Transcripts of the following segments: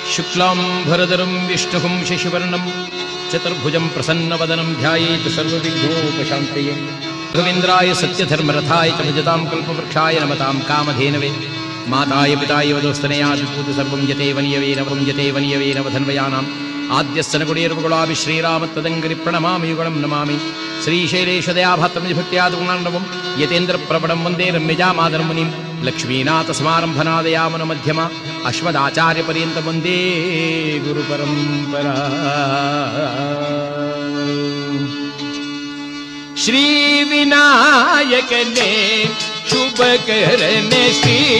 शुक्लाम्भरधरं विष्णुं शशिवर्णं चतुर्भुजं प्रसन्नवदनं ध्यायेत् सर्वविघ्नोपशान्तये रवीन्द्राय सत्यधर्मरथाय च भजतां कल्पवृक्षाय नमतां कामधेनवे माताय पिताय वदोस्तनया विभूति सर्वं यते वनियवे नवं यते वनियवे नवधन्वयानाम् आद्यस्तनगुडीर्वगुणाभि श्रीरामत्तदङ्गरि प्रणमामि युगणं नमामि श्रीशैलेशदयाभात्रमिभक्त्यादुर्णार्णवं यतेन्द्रप्रवणं वन्दे रम्यजामादरं मुनिं लक्ष्मीनाथसमारम्भनादयामन मध्यमा अश्वदाचार्यपर्यन्तं वन्दे गुरुपरम्परा श्रीविनायकने शुभकरणे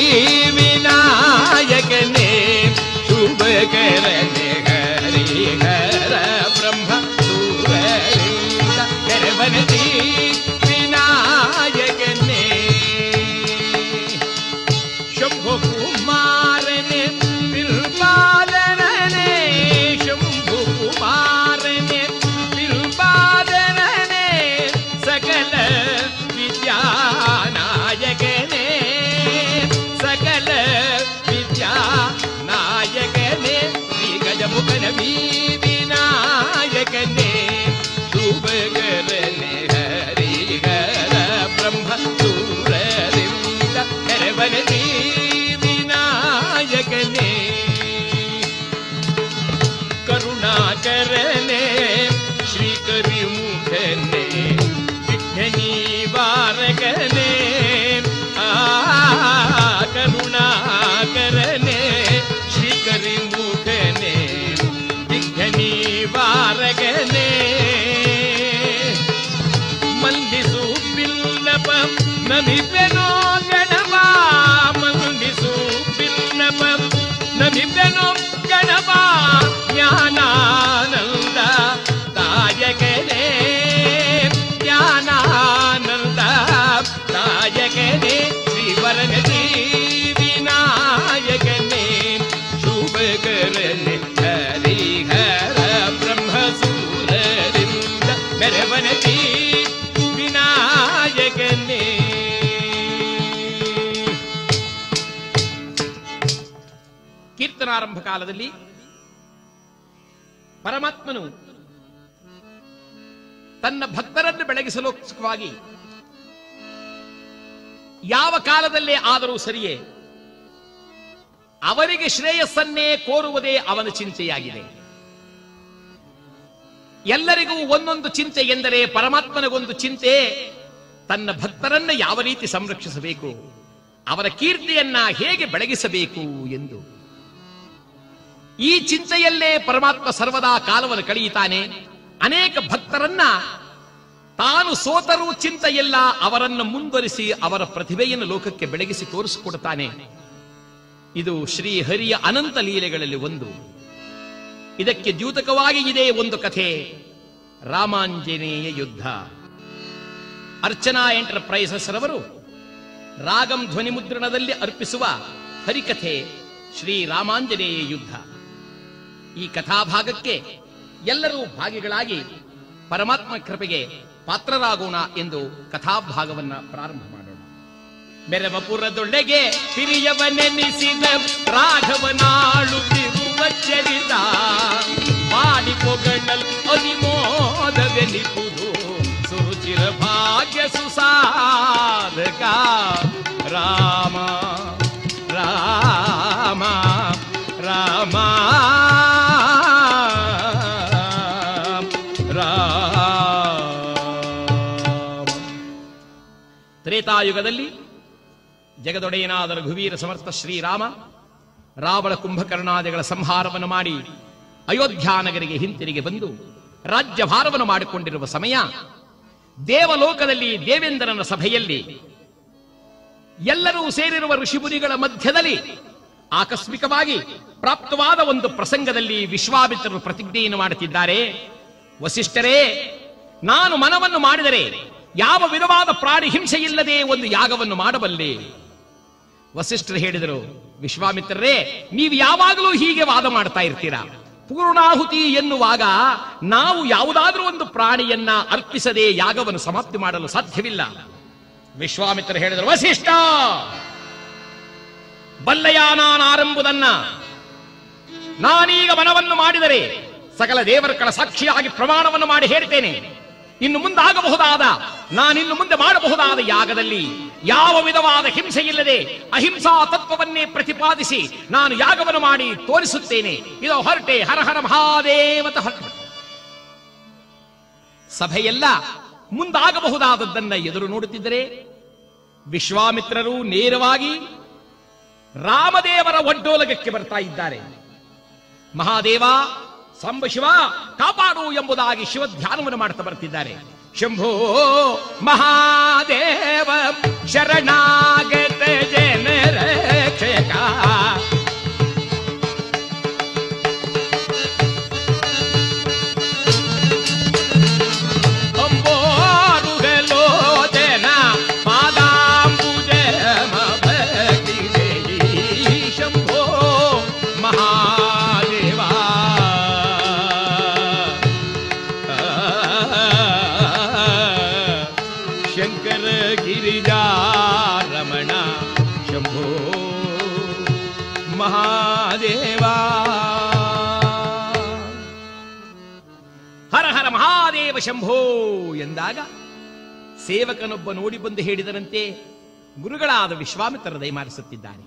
श्रीविनायकने शुभकरणे हरिहर ब्रह्म सूरलिङ्ग करवनति विनायकने शंभु कुमारने बिल्बालनने शंभु कुमारने बिल्बालनने सकल विद्यानायकने सकल विद्यानायकने श्रीगजमुखन विनायकने शुभकरने हरिहर ब्रह्म सूरलिङ्ग करवनति विनायकने करुणाकरने श्रीकरिमुखने विघ्ननिवारकने आ करुणाकरने श्रीकरिमुखने विघ्ननिवारकने ಮಂದಿಸು ಬಿಲ್ಲಪ ನಮಿಪೆನೋ ಗಣಪ ಮಂದಿಸು ಬಿಲ್ಲಪ ನಮಿಪೆನೋ ಗಣಪ ಜ್ಞಾನಾನಂದ ದಾಯಕನೇ ಜ್ಞಾನಾನಂದ ದಾಯಕನೇ ಶ್ರೀವರನ ವಿನಾಯಕನೇ ಶುಭಕರನೆ ಹರಿಹರ ಬ್ರಹ್ಮ ಸೂರರಿಂದ ಮೆರವನತಿ ವಿನಾಯಕನೇ ಕೀರ್ತನಾರಂಭ ಕಾಲದಲ್ಲಿ ಪರಮಾತ್ಮನು ತನ್ನ ಭಕ್ತರನ್ನು ಬೆಳಗಿಸಲೋಸ್ಕರವಾಗಿ ಯಾವ ಕಾಲದಲ್ಲೇ ಆದರೂ ಸರಿಯೇ ಅವರಿಗೆ ಶ್ರೇಯಸ್ಸನ್ನೇ ಕೋರುವುದೇ ಅವನ ಚಿಂತೆಯಾಗಿದೆ ಎಲ್ಲರಿಗೂ ಒಂದೊಂದು ಚಿಂತೆ ಎಂದರೆ ಪರಮಾತ್ಮನಿಗೊಂದು ಚಿಂತೆ ತನ್ನ ಭಕ್ತರನ್ನ ಯಾವ ರೀತಿ ಸಂರಕ್ಷಿಸಬೇಕು ಅವರ ಕೀರ್ತಿಯನ್ನ ಹೇಗೆ ಬೆಳಗಿಸಬೇಕು ಎಂದು ಈ ಚಿಂತೆಯಲ್ಲೇ ಪರಮಾತ್ಮ ಸರ್ವದಾ ಕಾಲವನ್ನು ಕಳೆಯುತ್ತಾನೆ ಅನೇಕ ಭಕ್ತರನ್ನ ತಾನು ಸೋತರೂ ಚಿಂತೆಯಿಲ್ಲ ಅವರನ್ನು ಮುಂದುವರಿಸಿ ಅವರ ಪ್ರತಿಭೆಯನ್ನು ಲೋಕಕ್ಕೆ ಬೆಳಗಿಸಿ ತೋರಿಸಿಕೊಡುತ್ತಾನೆ ಇದು ಶ್ರೀ ಹರಿಯ ಅನಂತ ಲೀಲೆಗಳಲ್ಲಿ ಒಂದು ಇದಕ್ಕೆ ದ್ಯೂತಕವಾಗಿ ಇದೆ ಒಂದು ಕಥೆ ರಾಮಾಂಜನೇಯ ಯುದ್ಧ ಅರ್ಚನಾ ಎಂಟರ್ಪ್ರೈಸಸ್ ರವರು ರಾಗಂ ಧ್ವನಿ ಮುದ್ರಣದಲ್ಲಿ ಅರ್ಪಿಸುವ ಹರಿಕಥೆ ಶ್ರೀ ರಾಮಾಂಜನೇಯ ಯುದ್ಧ ಈ ಕಥಾಭಾಗಕ್ಕೆ ಎಲ್ಲರೂ ಭಾಗಿಗಳಾಗಿ ಪರಮಾತ್ಮ ಕೃಪೆಗೆ ಪಾತ್ರರಾಗೋಣ ಎಂದು ಕಥಾಭಾಗವನ್ನ ಪ್ರಾರಂಭ ಮಾಡೋಣ ಮೆರವಪುರದೊಳಗೆ ಹಿರಿಯವನೆನಿಸಿದ ರಾಘವನಾಳುತ್ತಿರುವ ಚರಿತ ಮಾಡಿ ಪೊಗಳಲ್ ಅನಿಮೋದವೆನಿಪುದು ಸುರುಚಿರ ಭಾಗ್ಯ ಸುಸಾಧಕ ರಾಮ ರಾಮ ರಾಮ ರಾಮ ತ್ರೇತಾಯುಗದಲ್ಲಿ ಜಗದೊಡೆಯನಾದ ರಘುವೀರ ಸಮರ್ಥ ಶ್ರೀರಾಮ ರಾವಣ ಕುಂಭಕರ್ಣಾದಿಗಳ ಸಂಹಾರವನ್ನು ಮಾಡಿ ಅಯೋಧ್ಯಾನಗರಿಗೆ ಹಿಂತಿರುಗಿ ಬಂದು ರಾಜ್ಯಭಾರವನ್ನು ಮಾಡಿಕೊಂಡಿರುವ ಸಮಯ ದೇವಲೋಕದಲ್ಲಿ ದೇವೇಂದ್ರನ ಸಭೆಯಲ್ಲಿ ಎಲ್ಲರೂ ಸೇರಿರುವ ಋಷಿಮುನಿಗಳ ಮಧ್ಯದಲ್ಲಿ ಆಕಸ್ಮಿಕವಾಗಿ ಪ್ರಾಪ್ತವಾದ ಒಂದು ಪ್ರಸಂಗದಲ್ಲಿ ವಿಶ್ವಾಮಿತ್ರರು ಪ್ರತಿಜ್ಞೆಯನ್ನು ಮಾಡುತ್ತಿದ್ದಾರೆ ವಸಿಷ್ಠರೇ ನಾನು ಮನವನ್ನು ಮಾಡಿದರೆ ಯಾವ ವಿಧವಾದ ಪ್ರಾಣಿ ಹಿಂಸೆ ಇಲ್ಲದೆ ಒಂದು ಯಾಗವನ್ನು ಮಾಡಬಲ್ಲೆ ವಸಿಷ್ಠರು ಹೇಳಿದರು ವಿಶ್ವಾಮಿತ್ರರೇ ನೀವು ಯಾವಾಗಲೂ ಹೀಗೆ ವಾದ ಮಾಡ್ತಾ ಇರ್ತೀರಾ ಪೂರ್ಣಾಹುತಿ ಎನ್ನುವಾಗ ನಾವು ಯಾವುದಾದ್ರೂ ಒಂದು ಪ್ರಾಣಿಯನ್ನ ಅರ್ಪಿಸದೆ ಯಾಗವನ್ನು ಸಮಾಪ್ತಿ ಮಾಡಲು ಸಾಧ್ಯವಿಲ್ಲ ವಿಶ್ವಾಮಿತ್ರ ಹೇಳಿದರು ವಸಿಷ್ಠ ಬಲ್ಲಯ ನಾನಾರಂಬುದನ್ನ ನಾನೀಗ ಮನವನ್ನು ಮಾಡಿದರೆ ಸಕಲ ದೇವರ ಕಳ ಸಾಕ್ಷಿಯಾಗಿ ಪ್ರಮಾಣವನ್ನು ಮಾಡಿ ಹೇಳ್ತೇನೆ ಇನ್ನು ಮುಂದಾಗಬಹುದಾದ ನಾನಿನ್ನು ಮುಂದೆ ಮಾಡಬಹುದಾದ ಯಾಗದಲ್ಲಿ ಯಾವ ವಿಧವಾದ ಹಿಂಸೆ ಇಲ್ಲದೆ ಅಹಿಂಸಾ ತತ್ವವನ್ನೇ ಪ್ರತಿಪಾದಿಸಿ ನಾನು ಯಾಗವನ್ನು ಮಾಡಿ ತೋರಿಸುತ್ತೇನೆ ಇದು ಹೊರಟೆ ಹರ ಹರ ಮಹಾದೇವತ ಹೊರಟೆ ಸಭೆಯೆಲ್ಲ ಮುಂದಾಗಬಹುದಾದದ್ದನ್ನ ಎದುರು ನೋಡುತ್ತಿದ್ದರೆ ವಿಶ್ವಾಮಿತ್ರರು ನೇರವಾಗಿ ರಾಮದೇವರ ಒಡ್ಡೋಲಗಕ್ಕೆ ಬರ್ತಾ ಇದ್ದಾರೆ ಮಹಾದೇವ ಸಂಬ ಶಿವ ಕಾಪಾಡು ಎಂಬುದಾಗಿ ಶಿವ ಧ್ಯಾನವನ್ನು ಮಾಡ್ತಾ ಬರ್ತಿದ್ದಾರೆ ಶಂಭೋ ಮಹಾದೇವ ಶರಣಾಗತ ಜನರ ರಕ್ಷಕ ಅಂಬೋರುಗಲೋಚನ ಪಾದಾಂಬುಜ ಭಕ್ತಿ ಶಂಭೋ ಮಹಾದೇವ ಶಂಕರ ಗಿರಿಜಾ ರಮಣ ಶಂಭೋ ಮಹಾದೇವ ಹರ ಹರ ಮಹಾದೇವ ಶಂಭೋ ಎಂದಾಗ ಸೇವಕನೊಬ್ಬ ನೋಡಿ ಬಂದು ಹೇಳಿದರಂತೆ ಗುರುಗಳಾದ ವಿಶ್ವಾಮಿತ್ರ ದಯಮಾರಿಸುತ್ತಿದ್ದಾನೆ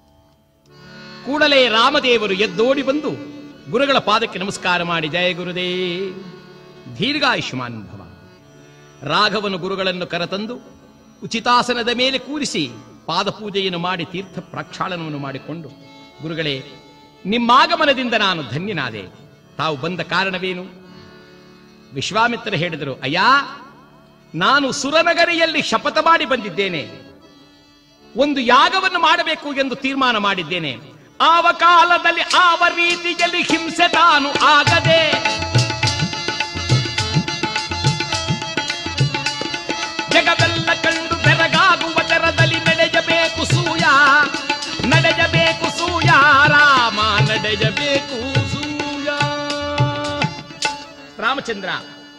ಕೂಡಲೇ ರಾಮದೇವರು ಎದ್ದೋಡಿ ಬಂದು ಗುರುಗಳ ಪಾದಕ್ಕೆ ನಮಸ್ಕಾರ ಮಾಡಿ ಜಯ ಗುರುದೇ ದೀರ್ಘಾಯುಷ್ಮಾನ್ ಭವ ರಾಘವನು ಗುರುಗಳನ್ನು ಕರೆತಂದು ಉಚಿತಾಸನದ ಮೇಲೆ ಕೂರಿಸಿ ಪಾದಪೂಜೆಯನ್ನು ಮಾಡಿ ತೀರ್ಥ ಪ್ರಕ್ಷಾಳನವನ್ನು ಮಾಡಿಕೊಂಡು ಗುರುಗಳೇ ನಿಮ್ಮಾಗಮನದಿಂದ ನಾನು ಧನ್ಯನಾದೆ ತಾವು ಬಂದ ಕಾರಣವೇನು ವಿಶ್ವಾಮಿತ್ರ ಹೇಳಿದರು ಅಯ್ಯ ನಾನು ಸುರನಗರಿಯಲ್ಲಿ ಶಪಥ ಮಾಡಿ ಬಂದಿದ್ದೇನೆ ಒಂದು ಯಾಗವನ್ನು ಮಾಡಬೇಕು ಎಂದು ತೀರ್ಮಾನ ಮಾಡಿದ್ದೇನೆ ಆವ ಕಾಲದಲ್ಲಿ ಆವ ರೀತಿಯಲ್ಲಿ ಹಿಂಸೆ ತಾನು ಆಗದೆ ಜಗವೆಲ್ಲ ಕಂಡು ಬೆರಗಾಗುವ ತೆರದಲ್ಲಿ ನಡೆಯಬೇಕು ಸೂಯ ನಡೆಯಬೇಕು ಸೂಯ ರಾಮ ನಡೆಯಬೇಕು ಸೂಯ ರಾಮಚಂದ್ರ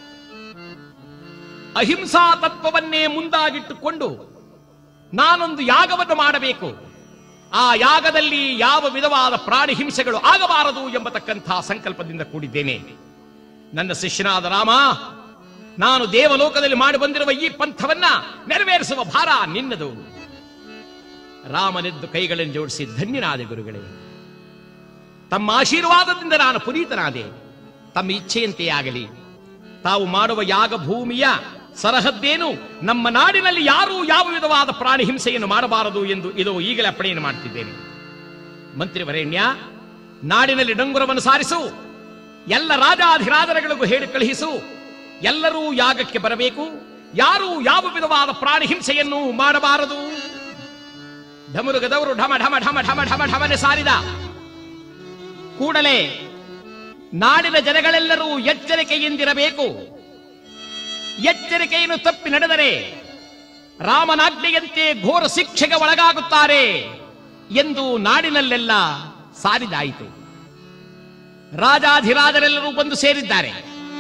ಅಹಿಂಸಾ ತತ್ವವನ್ನೇ ಮುಂದಾಗಿಟ್ಟುಕೊಂಡು ನಾನೊಂದು ಯಾಗವನ್ನು ಮಾಡಬೇಕು ಆ ಯಾಗದಲ್ಲಿ ಯಾವ ವಿಧವಾದ ಪ್ರಾಣಿ ಹಿಂಸೆಗಳು ಆಗಬಾರದು ಎಂಬತಕ್ಕಂಥ ಸಂಕಲ್ಪದಿಂದ ಕೂಡಿದ್ದೇನೆ ನನ್ನ ಶಿಷ್ಯನಾದ ರಾಮ ನಾನು ದೇವಲೋಕದಲ್ಲಿ ಮಾಡಿ ಬಂದಿರುವ ಈ ಪಂಥವನ್ನ ನೆರವೇರಿಸುವ ಭಾರ ನಿನ್ನದು ರಾಮನೆದ್ದು ಕೈಗಳನ್ನು ಜೋಡಿಸಿ ಧನ್ಯನಾದೆ ಗುರುಗಳೇ ತಮ್ಮ ಆಶೀರ್ವಾದದಿಂದ ನಾನು ಪುನೀತನಾದೆ ತಮ್ಮ ಇಚ್ಛೆಯಂತೆ ಆಗಲಿ ತಾವು ಮಾಡುವ ಯಾಗ ಭೂಮಿಯ ಸರಹದ್ದೇನು ನಮ್ಮ ನಾಡಿನಲ್ಲಿ ಯಾರೂ ಯಾವ ವಿಧವಾದ ಪ್ರಾಣಿ ಹಿಂಸೆಯನ್ನು ಮಾಡಬಾರದು ಎಂದು ಇದು ಈಗಲೇ ಅಪ್ಪಣೆಯನ್ನು ಮಾಡ್ತಿದ್ದೇನೆ ಮಂತ್ರಿವರೇಣ್ಯ ನಾಡಿನಲ್ಲಿ ಡಂಗುರವನ್ನು ಸಾರಿಸು ಎಲ್ಲ ರಾಜಾಧಿರಾಜರುಗಳಿಗೂ ಹೇಳಿ ಕಳುಹಿಸು ಎಲ್ಲರೂ ಯಾಗಕ್ಕೆ ಬರಬೇಕು ಯಾರೂ ಯಾವ ವಿಧವಾದ ಪ್ರಾಣಿ ಹಿಂಸೆಯನ್ನು ಮಾಡಬಾರದು ಢಮರುಗದವರು ಢಮ ಢಮ ಢಮ ಢಮ ಢಮ ಢಮನೆ ಸಾರಿದ ಕೂಡಲೇ ನಾಡಿನ ಜನಗಳೆಲ್ಲರೂ ಎಚ್ಚರಿಕೆಯಿಂದಿರಬೇಕು ಎಚ್ಚರಿಕೆಯನ್ನು ತಪ್ಪಿ ನಡೆದರೆ ರಾಮನಾಜ್ಞೆಯಂತೆ ಘೋರ ಶಿಕ್ಷೆಗೆ ಒಳಗಾಗುತ್ತಾರೆ ಎಂದು ನಾಡಿನಲ್ಲೆಲ್ಲ ಸಾರಿದಾಯಿತು ರಾಜಾಧಿರಾಜರೆಲ್ಲರೂ ಬಂದು ಸೇರಿದ್ದಾರೆ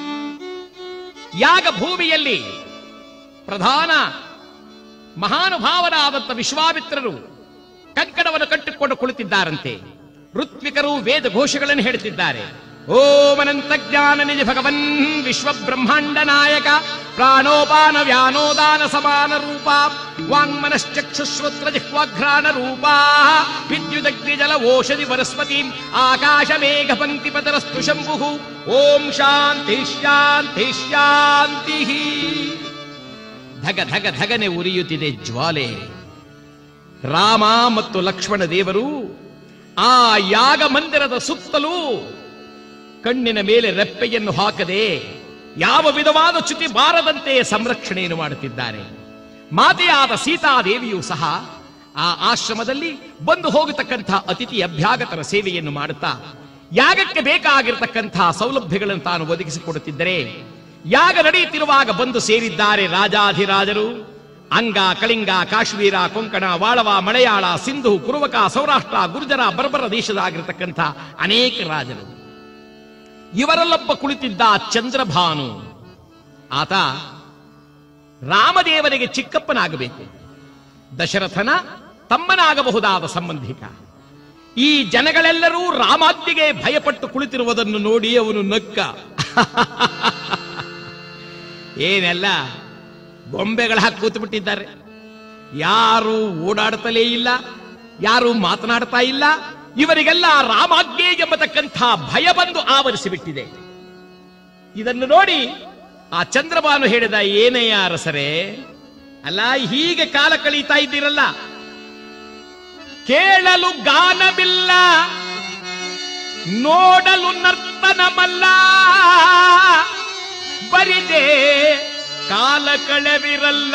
ಯಾಗ ಭೂಮಿಯಲ್ಲಿ ಪ್ರಧಾನ ಮಹಾನುಭಾವನಾದಂಥ ವಿಶ್ವಾಮಿತ್ರರು ಕಂಕಣವನ್ನು ಕಟ್ಟಿಕೊಂಡು ಕುಳಿತಿದ್ದಾರಂತೆ ಋತ್ವಿಕರು ವೇದ ಘೋಷಗಳನ್ನು ಹೇಳುತ್ತಿದ್ದಾರೆ ಓಂ ಅನಂತ ಜ್ಞಾನ ನಿಜ ಭಗವನ್ ವಿಶ್ವ ಬ್ರಹ್ಮಾಂಡ ನಾಯಕ ಪ್ರಾಣೋಪಾನ ವ್ಯಾನೋದಾನ ಸಮಾನ ರೂಪ ವಾಂಗ್ಮನಶ್ಚಕ್ಷುಶ್ರೋತ್ರ ಜಿಹ್ವಾಘ್ರಾಣ ರೂಪ ವಿದ್ಯುದಗ್ನಿ ಜಲ ಓಷಧಿ ವನಸ್ಪತಿ ಆಕಾಶ ಮೇಘ ಪಂಕ್ತಿ ಪತರಸ್ತು ಶಂಭು ಓಂ ಶಾಂತಿ ಶಾಂತಿ ಶಾಂತಿ ಧಗ ಧಗ ಧಗನೆ ಉರಿಯುತ್ತಿದೆ ಜ್ವಾಲೆ ರಾಮ ಮತ್ತು ಲಕ್ಷ್ಮಣ ದೇವರು ಆ ಯಾಗ ಮಂದಿರದ ಸುತ್ತಲೂ ಕಣ್ಣಿನ ಮೇಲೆ ರೆಪ್ಪೆಯನ್ನು ಹಾಕದೆ ಯಾವ ವಿಧವಾದ ಚ್ಯುತಿ ಬಾರದಂತೆ ಸಂರಕ್ಷಣೆಯನ್ನು ಮಾಡುತ್ತಿದ್ದಾರೆ ಮಾತೆಯಾದ ಸೀತಾದೇವಿಯೂ ಸಹ ಆ ಆಶ್ರಮದಲ್ಲಿ ಬಂದು ಹೋಗತಕ್ಕಂಥ ಅತಿಥಿ ಅಭ್ಯಾಗತರ ಸೇವೆಯನ್ನು ಮಾಡುತ್ತಾ ಯಾಗಕ್ಕೆ ಬೇಕಾಗಿರತಕ್ಕಂಥ ಸೌಲಭ್ಯಗಳನ್ನು ತಾನು ಒದಗಿಸಿಕೊಡುತ್ತಿದ್ದರೆ ಯಾಗ ನಡೆಯುತ್ತಿರುವಾಗ ಬಂದು ಸೇರಿದ್ದಾರೆ ರಾಜಾಧಿರಾಜರು ಅಂಗ ಕಳಿಂಗ ಕಾಶ್ಮೀರ ಕೊಂಕಣ ವಾಳವ ಮಲಯಾಳ ಸಿಂಧು ಕುರುವಕ ಸೌರಾಷ್ಟ್ರ ಗುರ್ಜರ ಬರ್ಬರ ದೇಶದಾಗಿರತಕ್ಕಂಥ ಅನೇಕ ರಾಜರು ಇವರಲ್ಲೊಬ್ಬ ಕುಳಿತಿದ್ದ ಚಂದ್ರಭಾನು ಆತ ರಾಮದೇವರಿಗೆ ಚಿಕ್ಕಪ್ಪನಾಗಬೇಕು ದಶರಥನ ತಮ್ಮನಾಗಬಹುದಾದ ಸಂಬಂಧಿಕ ಈ ಜನಗಳೆಲ್ಲರೂ ರಾಮಾಜ್ಞೆಗೆ ಭಯಪಟ್ಟು ಕುಳಿತಿರುವುದನ್ನು ನೋಡಿ ಅವನು ನಕ್ಕ ಏನೆಲ್ಲ ಗೊಂಬೆಗಳ ಹಾಕಿ ಕೂತ್ಬಿಟ್ಟಿದ್ದಾರೆ ಯಾರು ಓಡಾಡ್ತಲೇ ಇಲ್ಲ ಯಾರು ಮಾತನಾಡ್ತಾ ಇಲ್ಲ ಇವರಿಗೆಲ್ಲ ರಾಮಾಜ್ಞೆ ಎಂಬತಕ್ಕಂಥ ಭಯ ಬಂದು ಆವರಿಸಿಬಿಟ್ಟಿದೆ ಇದನ್ನು ನೋಡಿ ಆ ಚಂದ್ರಬಾನು ಹೇಳಿದ ಏನಯ್ಯ ಅರಸರೇ ಅಲ್ಲ ಹೀಗೆ ಕಾಲ ಕಳೀತಾ ಇದ್ದೀರಲ್ಲ ಕೇಳಲು ಗಾನವಿಲ್ಲ ನೋಡಲು ನರ್ತನಮಲ್ಲ ಬರಿದೆ ಕಾಲ ಕಳೆವಿರಲ್ಲ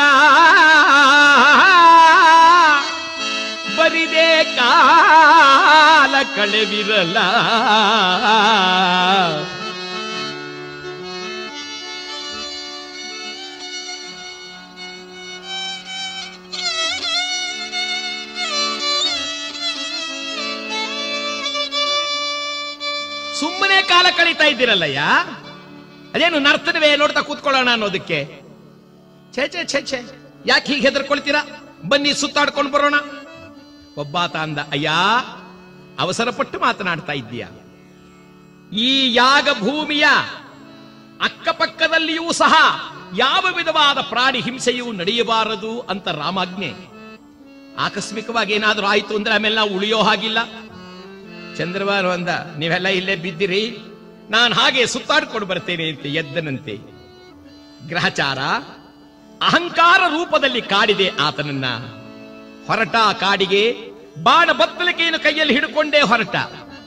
ಬರಿದೆ ಕಾಲ ಕಳೆವಿರಲ್ಲ ಸುಮ್ಮನೆ ಕಾಲ ಕಳೀತಾ ಇದ್ದೀರಲ್ಲಯ್ಯ ಅದೇನು ನರ್ತನವೇ ನೋಡ್ತಾ ಕೂತ್ಕೊಳ್ಳೋಣ ಅನ್ನೋದಕ್ಕೆ ಛೇ ಛೇ ಛೇ ಛೇ ಯಾಕೆ ಹೀಗೆ ಹೆದರ್ಕೊಳ್ತೀರಾ ಬನ್ನಿ ಸುತ್ತಾಡ್ಕೊಂಡು ಬರೋಣ ಒಬ್ಬಾತ ಅಂದ ಅಯ್ಯ ಅವಸರ ಪಟ್ಟು ಮಾತನಾಡ್ತಾ ಇದ್ದೀಯ ಈ ಯಾಗ ಭೂಮಿಯ ಅಕ್ಕಪಕ್ಕದಲ್ಲಿಯೂ ಸಹ ಯಾವ ವಿಧವಾದ ಪ್ರಾಣಿ ಹಿಂಸೆಯೂ ನಡೆಯಬಾರದು ಅಂತ ರಾಮಾಜ್ಞೆ ಆಕಸ್ಮಿಕವಾಗಿ ಏನಾದ್ರೂ ಆಯ್ತು ಅಂದ್ರೆ ಆಮೇಲೆ ನಾವು ಉಳಿಯೋ ಹಾಗಿಲ್ಲ ಚಂದ್ರಬಾನು ಅಂದ ನೀವೆಲ್ಲ ಇಲ್ಲೇ ಬಿದ್ದಿರಿ ನಾನು ಹಾಗೆ ಸುತ್ತಾಡ್ಕೊಂಡು ಬರ್ತೇನೆ ಅಂತ ಎದ್ದನಂತೆ ಗ್ರಹಚಾರ ಅಹಂಕಾರ ರೂಪದಲ್ಲಿ ಕಾಡಿದೆ ಆತನನ್ನ ಹೊರಟ ಆ ಕಾಡಿಗೆ ಬಾಣ ಬತ್ತಲಿಕೆಯನ್ನು ಕೈಯಲ್ಲಿ ಹಿಡ್ಕೊಂಡೇ ಹೊರಟ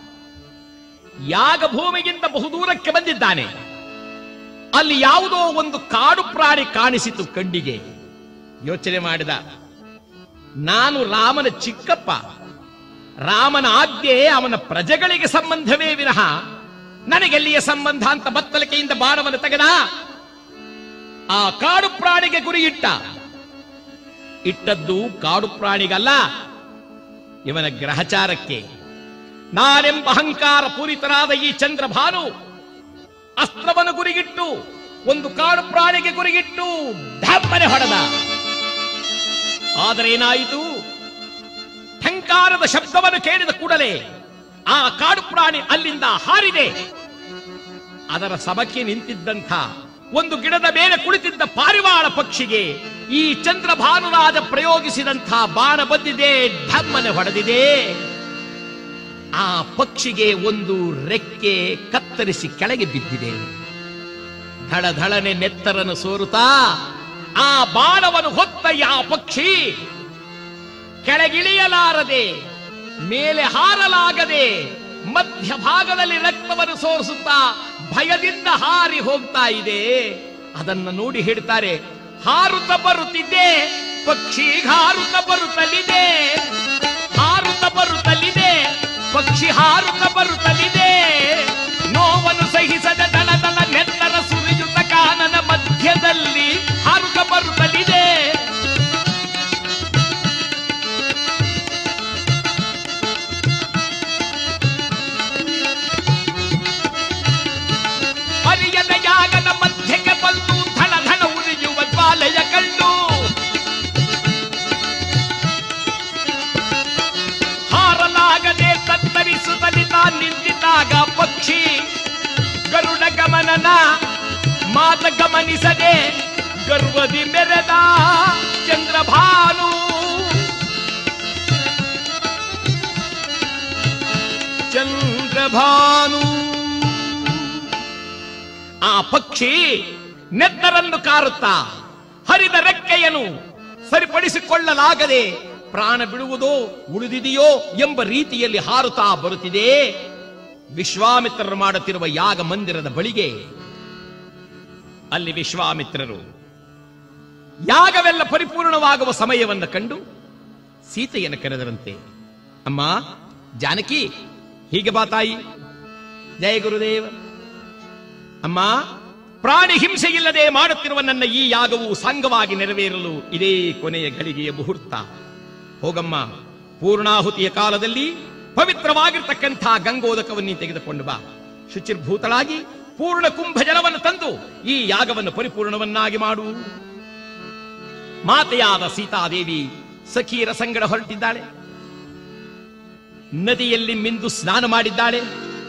ಯಾಗ ಭೂಮಿಗಿಂತ ಬಹುದೂರಕ್ಕೆ ಬಂದಿದ್ದಾನೆ ಅಲ್ಲಿ ಯಾವುದೋ ಒಂದು ಕಾಡು ಪ್ರಾಣಿ ಕಾಣಿಸಿತು ಕಣ್ಣಿಗೆ ಯೋಚನೆ ಮಾಡಿದ ನಾನು ರಾಮನ ಚಿಕ್ಕಪ್ಪ ರಾಮನ ಆಜ್ಞೆ ಅವನ ಪ್ರಜೆಗಳಿಗೆ ಸಂಬಂಧವೇ ವಿನಃ ನನಗೆಲ್ಲಿಯ ಸಂಬಂಧ ಅಂತ ಬತ್ತಲಿಕೆಯಿಂದ ಬಾಣವನ್ನು ತೆಗೆದ ಆ ಕಾಡು ಪ್ರಾಣಿಗೆ ಗುರಿ ಇಟ್ಟ ಇಟ್ಟದ್ದು ಕಾಡು ಪ್ರಾಣಿಗಲ್ಲ ಇವನ ಗ್ರಹಚಾರಕ್ಕೆ ನಾನೆಂಬ ಅಹಂಕಾರ ಪೂರಿತರಾದ ಈ ಚಂದ್ರಭಾನು ಅಸ್ತ್ರವನ್ನು ಗುರಿಗಿಟ್ಟು ಒಂದು ಕಾಡು ಪ್ರಾಣಿಗೆ ಗುರಿಗಿಟ್ಟು ಢಪ್ಪನೆ ಹೊಡೆದ ಆದರೆ ಏನಾಯಿತು ಠಂಕಾರದ ಶಬ್ದವನ್ನು ಕೇಳಿದ ಕೂಡಲೇ ಆ ಕಾಡು ಪ್ರಾಣಿ ಅಲ್ಲಿಂದ ಹಾರಿದೆ ಅದರ ಸಮಕ್ಕೆ ನಿಂತಿದ್ದಂಥ ಒಂದು ಗಿಡದ ಮೇಲೆ ಕುಳಿತಿದ್ದ ಪಾರಿವಾಳ ಪಕ್ಷಿಗೆ ಈ ಚಂದ್ರಭಾನುರಾಜ ಪ್ರಯೋಗಿಸಿದಂಥ ಬಾಣ ಬಂದಿದೆ ಢಮ್ಮನೆ ಹೊಡೆದಿದೆ ಆ ಪಕ್ಷಿಗೆ ಒಂದು ರೆಕ್ಕೆ ಕತ್ತರಿಸಿ ಕೆಳಗೆ ಬಿದ್ದಿದೆ ಧಳ ಧಳನೆ ನೆತ್ತರನ್ನು ಸೋರುತ್ತಾ ಆ ಬಾಣವನ್ನು ಹೊತ್ತ ಆ ಪಕ್ಷಿ ಕೆಳಗಿಳಿಯಲಾರದೆ ಮೇಲೆ ಹಾರಲಾಗದೆ ಮಧ್ಯ ಭಾಗದಲ್ಲಿ ರಕ್ತವನ್ನು ಸೋರಿಸುತ್ತಾ ಭಯದಿಂದ ಹಾರಿ ಹೋಗ್ತಾ ಇದೆ ಅದನ್ನ ನೋಡಿ ಹೇಳ್ತಾರೆ ಹಾರುತ್ತ ಬರುತ್ತಿದೆ ಪಕ್ಷಿ ಹಾರುತ್ತ ಬರುತ್ತಲಿದೆ ಹಾರುತ್ತ ಬರುತ್ತಲಿದೆ ಪಕ್ಷಿ ಹಾರುತ್ತ ಬರುತ್ತಲಿದೆ ನೋವನ್ನು ಸಹಿಸದ ದಳ ದಳ ನೆತ್ತರ ಸುರಿಯುತ್ತ ಕಾನನ ಮಧ್ಯದಲ್ಲಿ ಹಾರುತ್ತ ಬರುತ್ತಲಿದೆ ಹರಿಯದ ಯಾಗದ ಮಧ್ಯಕ್ಕೆ ಬಂದು ಧಣ ಧಣ ಉರಿಯುವ ಜ್ವಾಲೆಯ ಕಂಡು ಹಾರಲಾಗದೆ ತತ್ತರಿಸುತ್ತಲಿ ತಾನ್ ನಿಂತಿದ್ದಾಗ ಪಕ್ಷಿ ಗರುಡ ಗಮನನ ಮಾತ ಗಮನಿಸದೆ ಗರ್ವದಿ ಮೆರೆದ ಚಂದ್ರಭಾನು ಚಂದ್ರಭಾನು ಆ ಪಕ್ಷಿ ನೆತ್ತರನ್ನು ಕಾರುತ್ತಾ ಹರಿದ ರೆಕ್ಕೆಯನ್ನು ಸರಿಪಡಿಸಿಕೊಳ್ಳಲಾಗದೆ ಪ್ರಾಣ ಬಿಡುವುದೋ ಉಳಿದಿದೆಯೋ ಎಂಬ ರೀತಿಯಲ್ಲಿ ಹಾರುತ್ತಾ ಬರುತ್ತಿದೆ ವಿಶ್ವಾಮಿತ್ರರು ಮಾಡುತ್ತಿರುವ ಯಾಗ ಮಂದಿರದ ಬಳಿಗೆ ಅಲ್ಲಿ ವಿಶ್ವಾಮಿತ್ರರು ಯಾಗವೆಲ್ಲ ಪರಿಪೂರ್ಣವಾಗುವ ಸಮಯವನ್ನು ಕಂಡು ಸೀತೆಯನ್ನು ಕರೆದರಂತೆ ಅಮ್ಮ ಜಾನಕಿ ಹೀಗೆ ಬಾ ತಾಯಿ ಜಯ ಗುರುದೇವ ಅಮ್ಮ ಪ್ರಾಣಿ ಹಿಂಸೆ ಇಲ್ಲದೆ ಮಾಡುತ್ತಿರುವ ನನ್ನ ಈ ಯಾಗವು ಸಂಗವಾಗಿ ನೆರವೇರಲು ಇದೇ ಕೊನೆಯ ಗಳಿಗೆಯ ಮುಹೂರ್ತ ಹೋಗಮ್ಮ ಪೂರ್ಣಾಹುತಿಯ ಕಾಲದಲ್ಲಿ ಪವಿತ್ರವಾಗಿರ್ತಕ್ಕಂಥ ಗಂಗೋದಕವನ್ನೇ ತೆಗೆದುಕೊಂಡು ಬಾ ಶುಚಿರ್ಭೂತಳಾಗಿ ಪೂರ್ಣ ಕುಂಭ ಜಲವನ್ನು ತಂದು ಈ ಯಾಗವನ್ನು ಪರಿಪೂರ್ಣವನ್ನಾಗಿ ಮಾಡು ಮಾತೆಯಾದ ಸೀತಾದೇವಿ ಸಖೀರ ಸಂಗಡ ಹೊರಟಿದ್ದಾಳೆ ನದಿಯಲ್ಲಿ ಮಿಂದು ಸ್ನಾನ ಮಾಡಿದ್ದಾಳೆ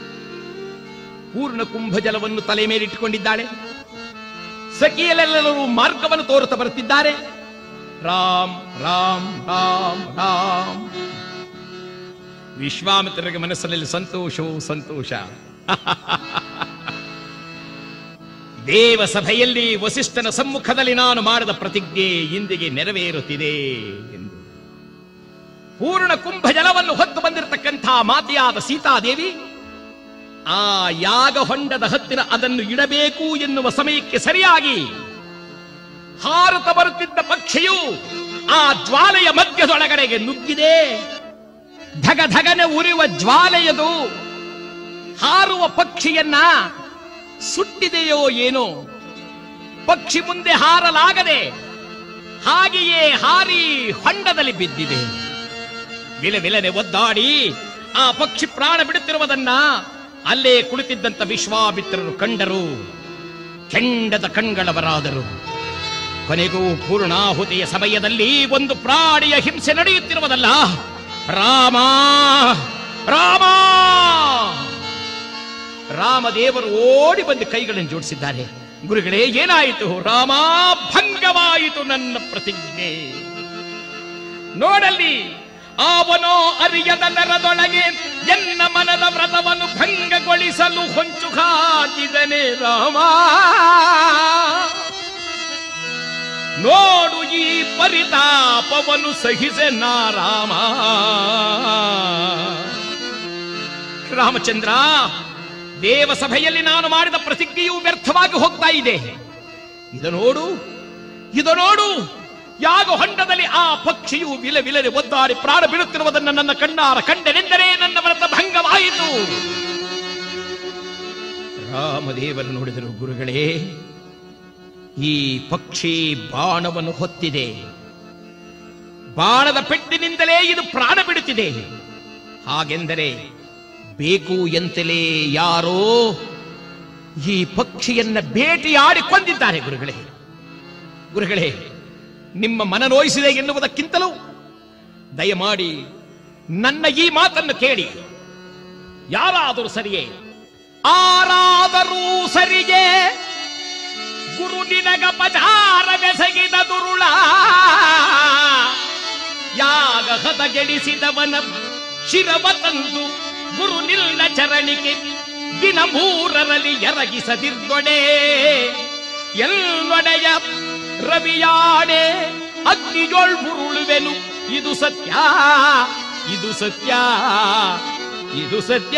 ಪೂರ್ಣ ಕುಂಭ ಜಲವನ್ನು ತಲೆ ಮೇಲಿಟ್ಟುಕೊಂಡಿದ್ದಾಳೆ ಸಖಿಯಲ್ಲೆಲ್ಲರೂ ಮಾರ್ಗವನ್ನು ತೋರುತ್ತಾ ಬರುತ್ತಿದ್ದಾರೆ ರಾಮ್ ರಾಮ್ ರಾಮ್ ರಾಮ್ ವಿಶ್ವಾಮಿತ್ರರಿಗೆ ಮನಸ್ಸಿನಲ್ಲಿ ಸಂತೋಷವೂ ಸಂತೋಷ ದೇವ ಸಭೆಯಲ್ಲಿ ವಸಿಷ್ಠನ ಸಮ್ಮುಖದಲ್ಲಿ ನಾನು ಮಾಡಿದ ಪ್ರತಿಜ್ಞೆ ಇಂದಿಗೆ ನೆರವೇರುತ್ತಿದೆ ಎಂದು ಪೂರ್ಣ ಕುಂಭ ಜಲವನ್ನು ಹೊತ್ತು ಬಂದಿರತಕ್ಕಂಥ ಮಾತೆಯಾದ ಸೀತಾದೇವಿ ಆ ಯಾಗ ಹೊಂಡದ ಹತ್ತಿರ ಅದನ್ನು ಇಡಬೇಕು ಎನ್ನುವ ಸಮಯಕ್ಕೆ ಸರಿಯಾಗಿ ಹಾರುತ್ತ ಬರುತ್ತಿದ್ದ ಪಕ್ಷಿಯು ಆ ಜ್ವಾಲೆಯ ಮಧ್ಯದೊಳಗಡೆಗೆ ನುಗ್ಗಿದೆ ಧಗ ಧಗನೆ ಉರಿಯುವ ಜ್ವಾಲೆಯದು ಹಾರುವ ಪಕ್ಷಿಯನ್ನ ಸುಟ್ಟಿದೆಯೋ ಏನೋ ಪಕ್ಷಿ ಮುಂದೆ ಹಾರಲಾಗದೆ ಹಾಗೆಯೇ ಹಾರಿ ಹೊಂಡದಲ್ಲಿ ಬಿದ್ದಿದೆ ವಿಲ ವಿಲನೆ ಒದ್ದಾಡಿ ಆ ಪಕ್ಷಿ ಪ್ರಾಣ ಬಿಡುತ್ತಿರುವುದನ್ನ ಅಲ್ಲೇ ಕುಳಿತಿದ್ದಂತ ವಿಶ್ವಾಮಿತ್ರರು ಕಂಡರು ಕೆಂಡದ ಕಣ್ಗಳವರಾದರು ಕೊನೆಗೂ ಪೂರ್ಣಾಹುತಿಯ ಸಮಯದಲ್ಲಿ ಒಂದು ಪ್ರಾಣಿಯ ಹಿಂಸೆ ನಡೆಯುತ್ತಿರುವುದಲ್ಲ ರಾಮ ರಾಮ ರಾಮದೇವರು ಓಡಿ ಬಂದು ಕೈಗಳನ್ನು ಜೋಡಿಸಿದ್ದಾರೆ ಗುರುಗಳೇ ಏನಾಯಿತು ರಾಮ ಭಂಗವಾಯಿತು ನನ್ನ ಪ್ರತಿಜ್ಞೆ ನೋಡಲ್ಲಿ ಅವನೋ ಅರಿಯದ ನರದೊಳಗೆ ಎನ್ನ ಮನದ ವ್ರತವನ್ನು ಭಂಗಗೊಳಿಸಲು ಹೊಂಚು ಹಾಕಿದನೆ ರಾಮ ನೋಡು ಈ ಪರಿತಾಪವನ್ನು ಸಹಿಸೆ ನಾ ರಾಮ ರಾಮಚಂದ್ರ ದೇವಸಭೆಯಲ್ಲಿ ನಾನು ಮಾಡಿದ ಪ್ರತಿಜ್ಞೆಯು ವ್ಯರ್ಥವಾಗಿ ಹೋಗ್ತಾ ಇದೆ ಇದು ನೋಡು ಇದು ನೋಡು ಯಾಗ ಹೊಂಡದಲ್ಲಿ ಆ ಪಕ್ಷಿಯು ವಿಲ ವಿಲನೆ ಒದ್ದಾಡಿ ಪ್ರಾಣ ಬೀಳುತ್ತಿರುವುದನ್ನು ನನ್ನ ಕಣ್ಣಾರ ಕಂಡನೆಂದರೆ ನನ್ನ ವ್ರತ ಭಂಗವಾಯಿತು ರಾಮದೇವರು ನೋಡಿದರು ಗುರುಗಳೇ ಈ ಪಕ್ಷಿ ಬಾಣವನ್ನು ಹೊತ್ತಿದೆ ಬಾಣದ ಪೆಟ್ಟಿನಿಂದಲೇ ಇದು ಪ್ರಾಣ ಬಿಡುತ್ತಿದೆ ಹಾಗೆಂದರೆ ಬೇಕು ಎಂತಲೇ ಯಾರೋ ಈ ಪಕ್ಷಿಯನ್ನ ಭೇಟಿಯಾಡಿ ಕೊಂದಿದ್ದಾರೆ ಗುರುಗಳೇ ಗುರುಗಳೇ ನಿಮ್ಮ ಮನ ನೋಯಿಸಿದೆ ಎನ್ನುವುದಕ್ಕಿಂತಲೂ ದಯಮಾಡಿ ನನ್ನ ಈ ಮಾತನ್ನು ಕೇಳಿ ಯಾರಾದರೂ ಸರಿಯೇ ಆರಾದರೂ ಸರಿಗೆ ಗುರು ನಿನಗ ಪಚಾರವೆಸಗಿದ ದುರುಳ ಯಾಗ ಹದಗೆಡಿಸಿದವನ ಶಿರವ ತಂದು ಗುರು ನಿಲ್ಲ ಚರಣಿಗೆ ದಿನ ಮೂರರಲ್ಲಿ ಎರಗಿಸದಿರ್ದೊಡೆ ಎಲ್ಲೊಡೆಯ ರವಿಯಾಡೆ ಅಗ್ನಿಜೋಳ್ ಮುರುಳುವೆನು ಇದು ಸತ್ಯ ಇದು ಸತ್ಯ ಇದು ಸತ್ಯ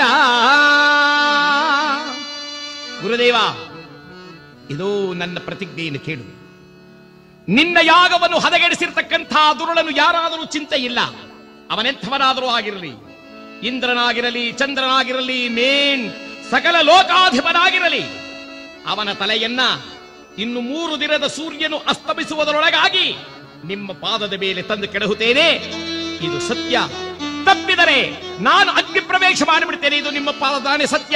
ಗುರುದೇವ ಇದು ನನ್ನ ಪ್ರತಿಜ್ಞೆಯನ್ನು ಕೇಳು ನಿನ್ನ ಯಾಗವನ್ನು ಹದಗೆಡಿಸಿರ್ತಕ್ಕಂಥ ದುರುಳನು ಯಾರಾದರೂ ಚಿಂತೆ ಇಲ್ಲ ಅವನೆಂಥವನಾದರೂ ಆಗಿರಲಿ ಇಂದ್ರನಾಗಿರಲಿ ಚಂದ್ರನಾಗಿರಲಿ ನೇಣ್ ಸಕಲ ಲೋಕಾಧಿಪನಾಗಿರಲಿ ಅವನ ತಲೆಯನ್ನ ಇನ್ನು ಮೂರು ದಿನದ ಸೂರ್ಯನು ಅಸ್ತಮಿಸುವುದರೊಳಗಾಗಿ ನಿಮ್ಮ ಪಾದದ ಮೇಲೆ ತಂದು ಕೆಡಹುತ್ತೇನೆ ಇದು ಸತ್ಯ ತಪ್ಪಿದರೆ ನಾನು ಅಗ್ನಿ ಪ್ರವೇಶ ಮಾಡಿಬಿಡ್ತೇನೆ ಇದು ನಿಮ್ಮ ಪಾದದಾನೆ ಸತ್ಯ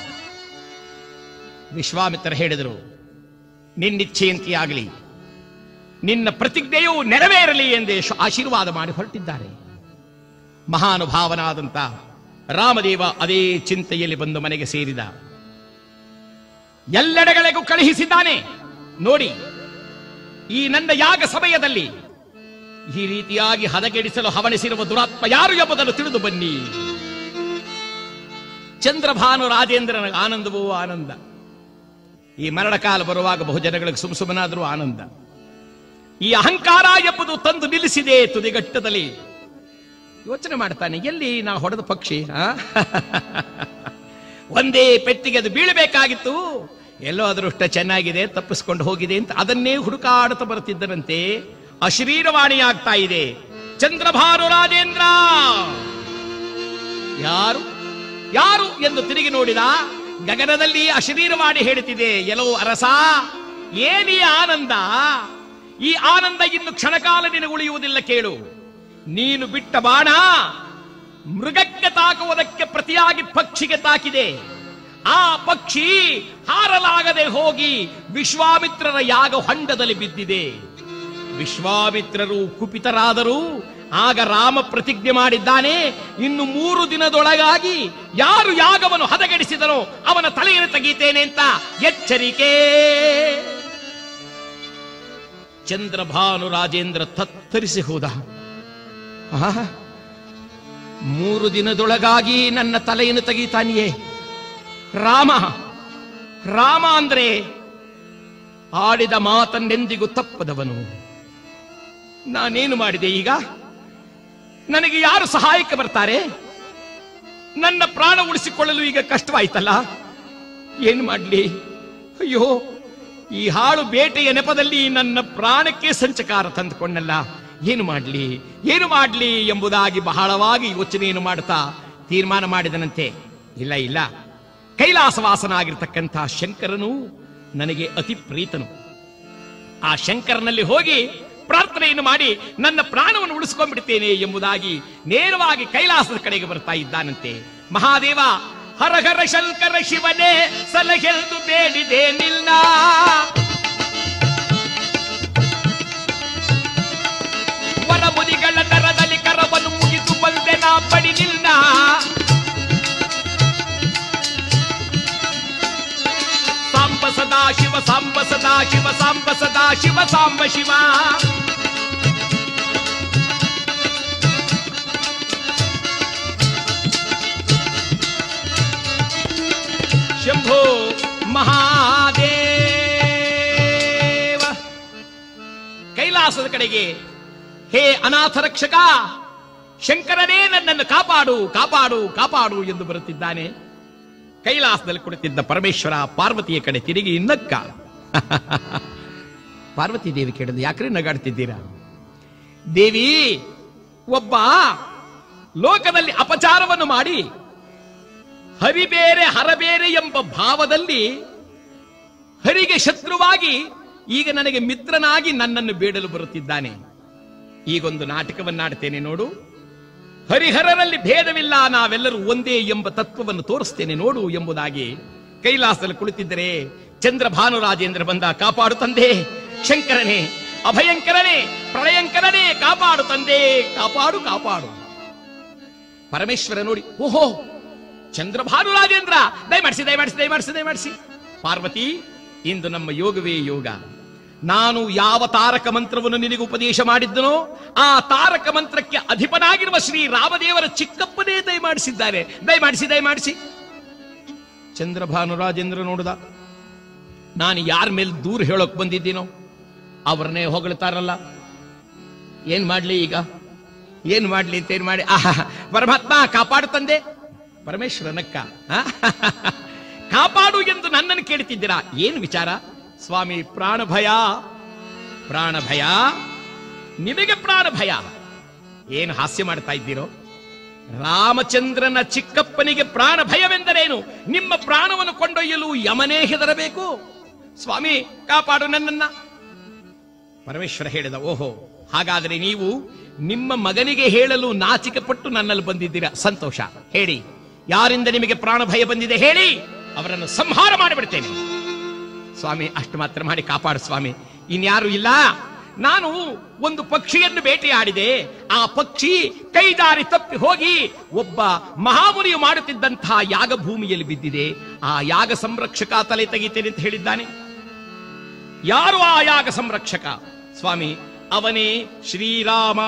ವಿಶ್ವಾಮಿತ್ರ ಹೇಳಿದರು ನಿನ್ನಿಚ್ಛೆಯಂತೆಯಾಗಲಿ ನಿನ್ನ ಪ್ರತಿಜ್ಞೆಯು ನೆರವೇರಲಿ ಎಂದೇ ಶು- ಆಶೀರ್ವಾದ ಮಾಡಿ ಹೊರಟಿದ್ದಾರೆ ಮಹಾನುಭಾವನಾದಂತ ರಾಮದೇವ ಅದೇ ಚಿಂತೆಯಲ್ಲಿ ಬಂದು ಮನೆಗೆ ಸೇರಿದ ಎಲ್ಲೆಡೆಗಳಿಗೂ ಕಳುಹಿಸಿದ್ದಾನೆ ನೋಡಿ ಈ ನನ್ನ ಯಾಗ ಸಮಯದಲ್ಲಿ ಈ ರೀತಿಯಾಗಿ ಹದಗೆಡಿಸಲು ಹವಣಿಸಿರುವ ದುರಾತ್ಮ ಯಾರು ಎಂಬುದನ್ನು ತಿಳಿದು ಬನ್ನಿ ಚಂದ್ರಭಾನು ರಾಜೇಂದ್ರನ ಆನಂದವೂ ಆನಂದ ಈ ಮರಣಕಾಲ ಬರುವಾಗ ಬಹುಜನಗಳಿಗೆ ಸುಮ್ ಸುಮ್ಮನಾದರೂ ಆನಂದ ಈ ಅಹಂಕಾರ ಎಂಬುದು ತಂದು ನಿಲ್ಲಿಸಿದೆ ತುದಿಗಟ್ಟದಲ್ಲಿ ಯೋಚನೆ ಮಾಡ್ತಾನೆ ಎಲ್ಲಿ ನಾ ಹೊಡೆದ ಪಕ್ಷಿ ಆ? ಒಂದೇ ಪೆಟ್ಟಿಗೆ ಅದು ಬೀಳಬೇಕಾಗಿತ್ತು ಎಲ್ಲೋ ಅದೃಷ್ಟ ಚೆನ್ನಾಗಿದೆ ತಪ್ಪಿಸ್ಕೊಂಡು ಹೋಗಿದೆ ಅಂತ ಅದನ್ನೇ ಹುಡುಕಾಡುತ್ತಾ ಬರುತ್ತಿದ್ದರಂತೆ ಅಶರೀರವಾಣಿ ಆಗ್ತಾ ಇದೆ ಚಂದ್ರಭಾನು ರಾಜೇಂದ್ರ ಯಾರು ಯಾರು ಎಂದು ತಿರುಗಿ ನೋಡಿದ ಗಗನದಲ್ಲಿ ಅಶರೀರವಾಣಿ ಹೇಳುತ್ತಿದೆ ಎಲ್ಲೋ ಅರಸ ಏನಿ ಆನಂದ ಈ ಆನಂದ ಇನ್ನು ಕ್ಷಣಕಾಲ ನಿನಗುಳಿಯುವುದಿಲ್ಲ ಕೇಳು ನೀನು ಬಿಟ್ಟ ಬಾಣ ಮೃಗಕ್ಕೆ ತಾಕುವುದಕ್ಕೆ ಪ್ರತಿಯಾಗಿ ಪಕ್ಷಿಗೆ ತಾಕಿದೆ ಆ ಪಕ್ಷಿ ಹಾರಲಾಗದೆ ಹೋಗಿ ವಿಶ್ವಾಮಿತ್ರರ ಯಾಗ ಹೊಂಡದಲ್ಲಿ ಬಿದ್ದಿದೆ ವಿಶ್ವಾಮಿತ್ರರು ಕುಪಿತರಾದರು ಆಗ ರಾಮ ಪ್ರತಿಜ್ಞೆ ಮಾಡಿದ್ದಾನೆ ಇನ್ನು ಮೂರು ದಿನದೊಳಗಾಗಿ ಯಾರು ಯಾಗವನ್ನು ಹದಗೆಡಿಸಿದನೋ ಅವನ ತಲೆಯನ್ನು ತೆಗೀತೇನೆ ಅಂತ ಎಚ್ಚರಿಕೆ ಚಂದ್ರಭಾನು ರಾಜೇಂದ್ರ ತತ್ತರಿಸಿ ಹೋದ ಆಹಾ, ಮೂರು ದಿನದೊಳಗಾಗಿ ನನ್ನ ತಲೆಯನ್ನು ತೆಗೀತಾನಿಯೇ ರಾಮ ರಾಮ ಅಂದ್ರೆ ಆಡಿದ ಮಾತನ್ನೆಂದಿಗೂ ತಪ್ಪದವನು ನಾನೇನು ಮಾಡಿದೆ ಈಗ ನನಗೆ ಯಾರು ಸಹಾಯಕ್ಕೆ ಬರ್ತಾರೆ ನನ್ನ ಪ್ರಾಣ ಉಳಿಸಿಕೊಳ್ಳಲು ಈಗ ಕಷ್ಟವಾಯ್ತಲ್ಲ ಏನು ಮಾಡಲಿ ಅಯ್ಯೋ ಈ ಹಾಳು ಬೇಟೆಯ ನೆಪದಲ್ಲಿ ನನ್ನ ಪ್ರಾಣಕ್ಕೆ ಸಂಚಕಾರ ತಂದುಕೊಂಡಲ್ಲ ಏನು ಮಾಡಲಿ ಏನು ಮಾಡಲಿ ಎಂಬುದಾಗಿ ಬಹಳವಾಗಿ ಯೋಚನೆಯನ್ನು ಮಾಡ್ತಾ ತೀರ್ಮಾನ ಮಾಡಿದನಂತೆ ಇಲ್ಲ ಇಲ್ಲ ಕೈಲಾಸವಾಸನಾಗಿರ್ತಕ್ಕಂಥ ಶಂಕರನು ನನಗೆ ಅತಿ ಪ್ರೀತನು ಆ ಶಂಕರನಲ್ಲಿ ಹೋಗಿ ಪ್ರಾರ್ಥನೆಯನ್ನು ಮಾಡಿ ನನ್ನ ಪ್ರಾಣವನ್ನು ಉಳಿಸ್ಕೊಂಡ್ಬಿಡ್ತೇನೆ ಎಂಬುದಾಗಿ ನೇರವಾಗಿ ಕೈಲಾಸದ ಕಡೆಗೆ ಬರ್ತಾ ಇದ್ದಾನಂತೆ ಮಹಾದೇವ ಹರಹರ ಶಂಕರ ಶಿವನೇ ಸಲಹೆಂದು ಬೇಡಿದೆ ನಿಲ್ಲ ವರಮುನಿಗಳ ದರದಲ್ಲಿ ಕರವನ್ನು ಮುಗಿದು ಬಂದೆ ನಾ ಪಡಿ ನಿಲ್ಲ ಸಾಂಬ ಸದಾ ಶಿವ ಸಾಂಬ ಸದಾ ಶಿವ ಸಾಂಬ ಸದಾ ಶಿವ ಸಾಂಬ ಶಿವ ಶಂಭೋ ಮಹಾದೇವ ಕೈಲಾಸದ ಕಡೆಗೆ ಹೇ ಅನಾಥ ರಕ್ಷಕ ಶಂಕರನೇ ನನ್ನನ್ನು ಕಾಪಾಡು ಕಾಪಾಡು ಕಾಪಾಡು ಎಂದು ಬರುತ್ತಿದ್ದಾನೆ ಕೈಲಾಸದಲ್ಲಿ ಕುಳಿತಿದ್ದ ಪರಮೇಶ್ವರ ಪಾರ್ವತಿಯ ಕಡೆ ತಿರುಗಿ ನಕ್ಕ ಪಾರ್ವತಿ ದೇವಿ ಕೇಳಿದ ಯಾಕ್ರೆ ನಗಾಡ್ತಿದ್ದೀರಾ ದೇವಿ ಒಬ್ಬ ಲೋಕದಲ್ಲಿ ಅಪಚಾರವನ್ನು ಮಾಡಿ ಹರಿಬೇರೆ ಹರಬೇರೆ ಎಂಬ ಭಾವದಲ್ಲಿ ಹರಿಗೆ ಶತ್ರುವಾಗಿ ಈಗ ನನಗೆ ಮಿತ್ರನಾಗಿ ನನ್ನನ್ನು ಬೇಡಲು ಬರುತ್ತಿದ್ದಾನೆ ಈಗೊಂದು ನಾಟಕವನ್ನಾಡ್ತೇನೆ ನೋಡು ಹರಿಹರರಲ್ಲಿ ಭೇದವಿಲ್ಲ ನಾವೆಲ್ಲರೂ ಒಂದೇ ಎಂಬ ತತ್ವವನ್ನು ತೋರಿಸ್ತೇನೆ ನೋಡು ಎಂಬುದಾಗಿ ಕೈಲಾಸದಲ್ಲಿ ಕುಳಿತಿದ್ದರೆ ಚಂದ್ರ ಭಾನುರಾಜೇಂದ್ರ ಬಂದ ಕಾಪಾಡು ತಂದೆ ಶಂಕರನೇ ಅಭಯಂಕರನೇ ಪ್ರಳಯಂಕರನೇ ಕಾಪಾಡು ತಂದೆ ಕಾಪಾಡು ಕಾಪಾಡು ಪರಮೇಶ್ವರ ನೋಡಿ ಓಹೋ ಚಂದ್ರ ಭಾನುರಾಜೇಂದ್ರ ದಯಮಾಡಿಸಿ ದಯಮಾಡಿಸಿ ದಯಮಾಡಿಸಿ ದಯಮಾಡಿಸಿ ಪಾರ್ವತಿ ಇಂದು ನಮ್ಮ ಯೋಗವೇ ಯೋಗ ನಾನು ಯಾವ ತಾರಕ ಮಂತ್ರವನ್ನು ನಿನಗೆ ಉಪದೇಶ ಮಾಡಿದ್ದನೋ ಆ ತಾರಕ ಮಂತ್ರಕ್ಕೆ ಅಧಿಪನಾಗಿರುವ ಶ್ರೀ ರಾಮದೇವರ ಚಿಕ್ಕಪ್ಪನೇ ದಯಮಾಡಿಸಿದ್ದಾರೆ ದಯಮಾಡಿಸಿ ದಯಮಾಡಿಸಿ ಚಂದ್ರ ಭಾನುರಾಜೇಂದ್ರ ನೋಡಿದ ನಾನು ಯಾರ ಮೇಲೆ ದೂರ ಹೇಳೋಕ್ ಬಂದಿದ್ದೀನೋ ಅವ್ರನ್ನೇ ಹೊಗಳ್ತಾರಲ್ಲ ಏನ್ ಮಾಡ್ಲಿ ಈಗ ಏನ್ ಮಾಡ್ಲಿ ಅಂತ ಏನ್ ಮಾಡಿ ಆಹಾ ಪರಮಾತ್ಮ ಕಾಪಾಡು ತಂದೆ ಪರಮೇಶ್ವರನಕ್ಕ ಆ? ಕಾಪಾಡು ಎಂದು ನನ್ನನ್ನು ಕೇಳ್ತಿದ್ದೀರಾ ಏನು ವಿಚಾರ ಸ್ವಾಮಿ ಪ್ರಾಣ ಭಯ ಪ್ರಾಣ ಭಯ ನಿಮಗೆ ಪ್ರಾಣ ಭಯ ಏನು ಹಾಸ್ಯ ಮಾಡ್ತಾ ಇದ್ದೀರೋ ರಾಮಚಂದ್ರನ ಚಿಕ್ಕಪ್ಪನಿಗೆ ಪ್ರಾಣ ಭಯವೆಂದರೇನು ನಿಮ್ಮ ಪ್ರಾಣವನ್ನು ಕೊಂಡೊಯ್ಯಲು ಯಮನೇ ಹೆದರಬೇಕು ಸ್ವಾಮಿ ಕಾಪಾಡು ನನ್ನನ್ನ ಪರಮೇಶ್ವರ ಹೇಳಿದ ಓಹೋ ಹಾಗಾದರೆ ನೀವು ನಿಮ್ಮ ಮಗನಿಗೆ ಹೇಳಲು ನಾಚಿಕೆ ಪಟ್ಟು ನನ್ನಲ್ಲಿ ಬಂದಿದ್ದೀರಾ ಸಂತೋಷ ಹೇಳಿ ಯಾರಿಂದ ನಿಮಗೆ ಪ್ರಾಣ ಭಯ ಬಂದಿದೆ ಹೇಳಿ ಅವರನ್ನು ಸಂಹಾರ ಮಾಡಿಬಿಡ್ತೇನೆ ಸ್ವಾಮಿ ಅಷ್ಟು ಮಾತ್ರ ಮಾಡಿ ಕಾಪಾಡು ಸ್ವಾಮಿ ಇನ್ಯಾರು ಇಲ್ಲ ನಾನು ಒಂದು ಪಕ್ಷಿಯನ್ನು ಬೇಟೆಯಾಡಿದೆ ಆ ಪಕ್ಷಿ ಕೈದಾರಿ ತಪ್ಪಿ ಹೋಗಿ ಒಬ್ಬ ಮಹಾಮುನಿಯು ಮಾಡುತ್ತಿದ್ದಂತಹ ಯಾಗ ಭೂಮಿಯಲ್ಲಿ ಬಿದ್ದಿದೆ ಆ ಯಾಗ ಸಂರಕ್ಷಕ ತಲೆ ತೆಗಿತೇನೆ ಅಂತ ಹೇಳಿದ್ದಾನೆ ಯಾರು ಆ ಯಾಗ ಸಂರಕ್ಷಕ ಸ್ವಾಮಿ ಅವನೇ ಶ್ರೀರಾಮ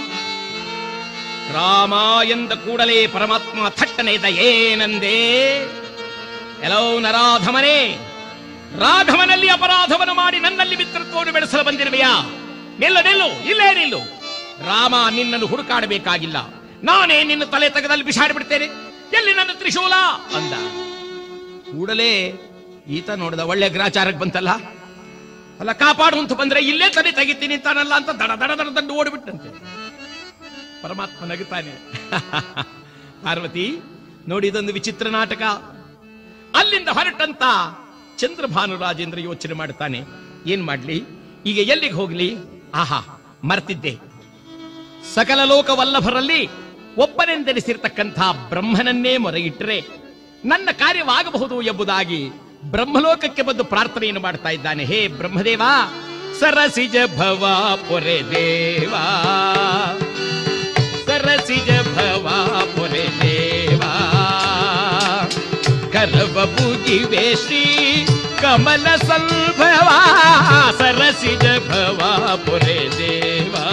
ರಾಮ ಎಂದ ಕೂಡಲೇ ಪರಮಾತ್ಮ ಥಟ್ಟನೆ ಏನಂದೇ ಎಲ್ಲೋ ನರಾಧಮನೇ ರಾಘವನಲ್ಲಿ ಅಪರಾಧವನ್ನು ಮಾಡಿ ನನ್ನಲ್ಲಿ ಮಿತ್ರತ್ವವನ್ನು ಬೆಳೆಸಲು ಬಂದಿರುವೆಯಾ ನಿಲ್ಲು ನಿಲ್ಲು ಇಲ್ಲೇ ನಿಲ್ಲು ರಾಮ ನಿನ್ನನ್ನು ಹುಡುಕಾಡಬೇಕಾಗಿಲ್ಲ ನಾನೇ ನಿನ್ನ ತಲೆ ತೆಗೆದಲ್ಲಿ ಬಿಸಾಡಿ ಬಿಡ್ತೇನೆ ಎಲ್ಲಿ ನನ್ನ ತ್ರಿಶೂಲ ಅಂದ ಕೂಡಲೇ ಈತ ನೋಡಿದ ಒಳ್ಳೆ ಗ್ರಾಚಾರಕ್ಕೆ ಬಂತಲ್ಲ ಅಲ್ಲ ಕಾಪಾಡು ಅಂತ ಬಂದ್ರೆ ಇಲ್ಲೇ ತಲೆ ತೆಗಿತೀನಿ ಅಂತಾನಲ್ಲ ಅಂತ ದಡ ದಡ ದಡ ದಂಡು ಓಡಿಬಿಟ್ಟಂತೆ ಪರಮಾತ್ಮ ನಗುತ್ತಾನೆ ಪಾರ್ವತಿ ನೋಡಿ ಇದೊಂದು ವಿಚಿತ್ರ ನಾಟಕ ಅಲ್ಲಿಂದ ಹೊರಟಂತ ಚಂದ್ರಭಾನುರಾಜೇಂದ್ರ ಯೋಚನೆ ಮಾಡ್ತಾನೆ ಏನ್ ಮಾಡ್ಲಿ ಈಗ ಎಲ್ಲಿಗೆ ಹೋಗ್ಲಿ ಆಹಾ ಮರ್ತಿದ್ದೆ ಸಕಲ ಲೋಕವಲ್ಲಭರಲ್ಲಿ ಒಬ್ಬನೆಂದೆನಿಸಿರ್ತಕ್ಕಂಥ ಬ್ರಹ್ಮನನ್ನೇ ಮೊರೆಯಿಟ್ಟರೆ ನನ್ನ ಕಾರ್ಯವಾಗಬಹುದು ಎಂಬುದಾಗಿ ಬ್ರಹ್ಮಲೋಕಕ್ಕೆ ಬಂದು ಪ್ರಾರ್ಥನೆಯನ್ನು ಮಾಡ್ತಾ ಇದ್ದಾನೆ ಹೇ ಬ್ರಹ್ಮದೇವ ಸರಸಿಜ ಭವ ಪೊರೆ ದೇವಾ ಕರವ ಮುಗಿವೆ ಶ್ರೀ ಕಮಲ ಸಂಭವ ಸರಸಿಜ ಭವ ಪುರೇ ದೇವಾ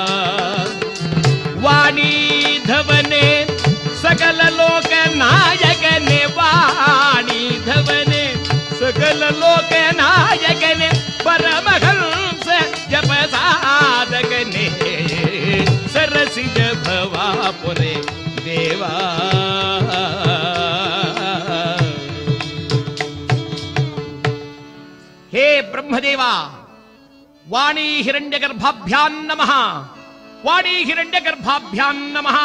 ವಾಣಿಧವನೆ ಸಕಲ ಲೋಕ ನಾಯಕನೆ ವಾಣಿಧವನೆ ಸಕಲ ಲೋಕ ನಾಯಕನೆ ಪರಮಹಂಸ ಜಪ ಸಾಧಕನೆ ಸರಸಿಜ ಭವಾ ಪುರೆ ದೇವಾ ಹೇ ಬ್ರಹ್ಮದೇವ ವಾಣಿ ಹಿರಣ್ಯ ಗರ್ಭಾಭ್ಯಾನ್ ನಮಃ ವಾಣಿ ಹಿರಣ್ಯ ಗರ್ಭಾಭ್ಯಾನ್ ನಮಃ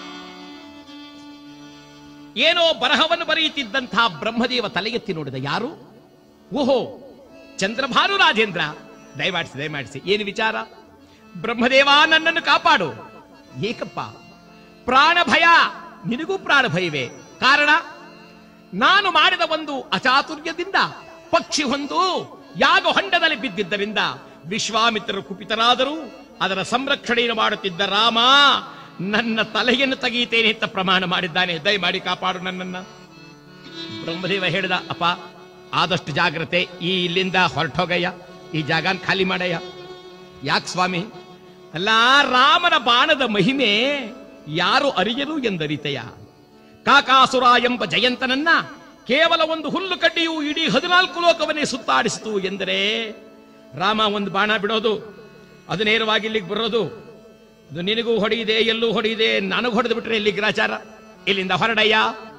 ಏನೋ ಬರಹವನ್ನು ಬರೆಯುತ್ತಿದ್ದಂತಹ ಬ್ರಹ್ಮದೇವ ತಲೆಗೆತ್ತಿ ನೋಡಿದ ಯಾರು ಓಹೋ ಚಂದ್ರಭಾನು ರಾಜೇಂದ್ರ ದಯಮಾಡಿಸಿ ದಯಮಾಡಿಸಿ ಏನು ವಿಚಾರ ಬ್ರಹ್ಮದೇವ ನನ್ನನ್ನು ಕಾಪಾಡು ಏಕಪ್ಪ ಪ್ರಾಣ ಭಯ ನಿನಗೂ ಪ್ರಾಣ ಭಯವೇ ಕಾರಣ ನಾನು ಮಾಡಿದ ಒಂದು ಅಚಾತುರ್ಯದಿಂದ ಪಕ್ಷಿ ಹೊಂದು ಯಾಗ ಹೊಂಡದಲ್ಲಿ ಬಿದ್ದಿದ್ದರಿಂದ ವಿಶ್ವಾಮಿತ್ರರು ಕುಪಿತರಾದರು ಅದರ ಸಂರಕ್ಷಣೆಯನ್ನು ಮಾಡುತ್ತಿದ್ದ ರಾಮ ನನ್ನ ತಲೆಯನ್ನು ತೆಗೆಯುತ್ತೇನೆ ಅಂತ ಪ್ರಮಾಣ ಮಾಡಿದ್ದಾನೆ ದಯಮಾಡಿ ಕಾಪಾಡು ನನ್ನನ್ನ ಬ್ರಹ್ಮದೇವ ಹೇಳಿದ ಅಪ್ಪ ಆದಷ್ಟು ಜಾಗ್ರತೆ ಈ ಇಲ್ಲಿಂದ ಹೊರಟೋಗಯ್ಯ ಈ ಜಾಗನ ಖಾಲಿ ಮಾಡಯ್ಯ ಯಾಕೆ ಸ್ವಾಮಿ ಅಲ್ಲ ರಾಮನ ಬಾಣದ ಮಹಿಮೆ ಯಾರು ಅರಿಯರು ಎಂದರಿತೆಯ ಕಾಕಾಸುರ ಎಂಬ ಜಯಂತನನ್ನ ಕೇವಲ ಒಂದು ಹುಲ್ಲು ಕಡ್ಡಿಯು ಇಡೀ ಹದಿನಾಲ್ಕು ಲೋಕವನ್ನೇ ಸುತ್ತಾಡಿಸಿತು ಎಂದರೆ ರಾಮ ಒಂದು ಬಾಣ ಬಿಡೋದು ಅದು ನೇರವಾಗಿ ಇಲ್ಲಿಗೆ ಬರೋದು ಅದು ನಿನಗೂ ಹೊಡೆಯಿದೆ ಎಲ್ಲೂ ಹೊಡೆಯಿದೆ ನನಗೂ ಹೊಡೆದು ಬಿಟ್ರೆ ಇಲ್ಲಿ ಗ್ರಾಚಾರ ಇಲ್ಲಿಂದ ಹೊರಡಯ್ಯ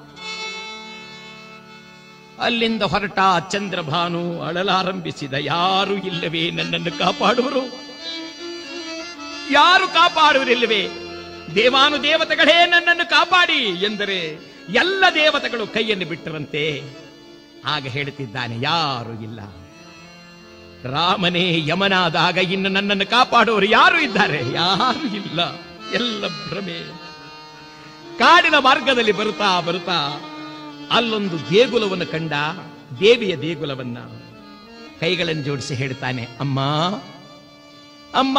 ಅಲ್ಲಿಂದ ಹೊರಟ ಚಂದ್ರಭಾನು ಅಳಲಾರಂಭಿಸಿದ ಯಾರು ಇಲ್ಲವೇ ನನ್ನನ್ನು ಕಾಪಾಡುವರು ಯಾರು ಕಾಪಾಡುವರಿಲ್ಲವೇ ದೇವಾನು ದೇವತೆಗಳೇ ನನ್ನನ್ನು ಕಾಪಾಡಿ ಎಂದರೆ ಎಲ್ಲ ದೇವತೆಗಳು ಕೈಯನ್ನು ಬಿಟ್ಟರಂತೆ ಆಗ ಹೇಳುತ್ತಿದ್ದಾನೆ ಯಾರು ಇಲ್ಲ ರಾಮನೇ ಯಮನಾದಾಗ ಇನ್ನು ನನ್ನನ್ನು ಕಾಪಾಡುವವರು ಯಾರು ಇದ್ದಾರೆ ಯಾರು ಇಲ್ಲ ಎಲ್ಲ ಭ್ರಮೆ ಕಾಡಿನ ಮಾರ್ಗದಲ್ಲಿ ಬರುತ್ತಾ ಬರುತ್ತಾ ಅಲ್ಲೊಂದು ದೇಗುಲವನ್ನು ಕಂಡ ದೇವಿಯ ದೇಗುಲವನ್ನ ಕೈಗಳನ್ನು ಜೋಡಿಸಿ ಹೇಳ್ತಾನೆ ಅಮ್ಮ ಅಮ್ಮ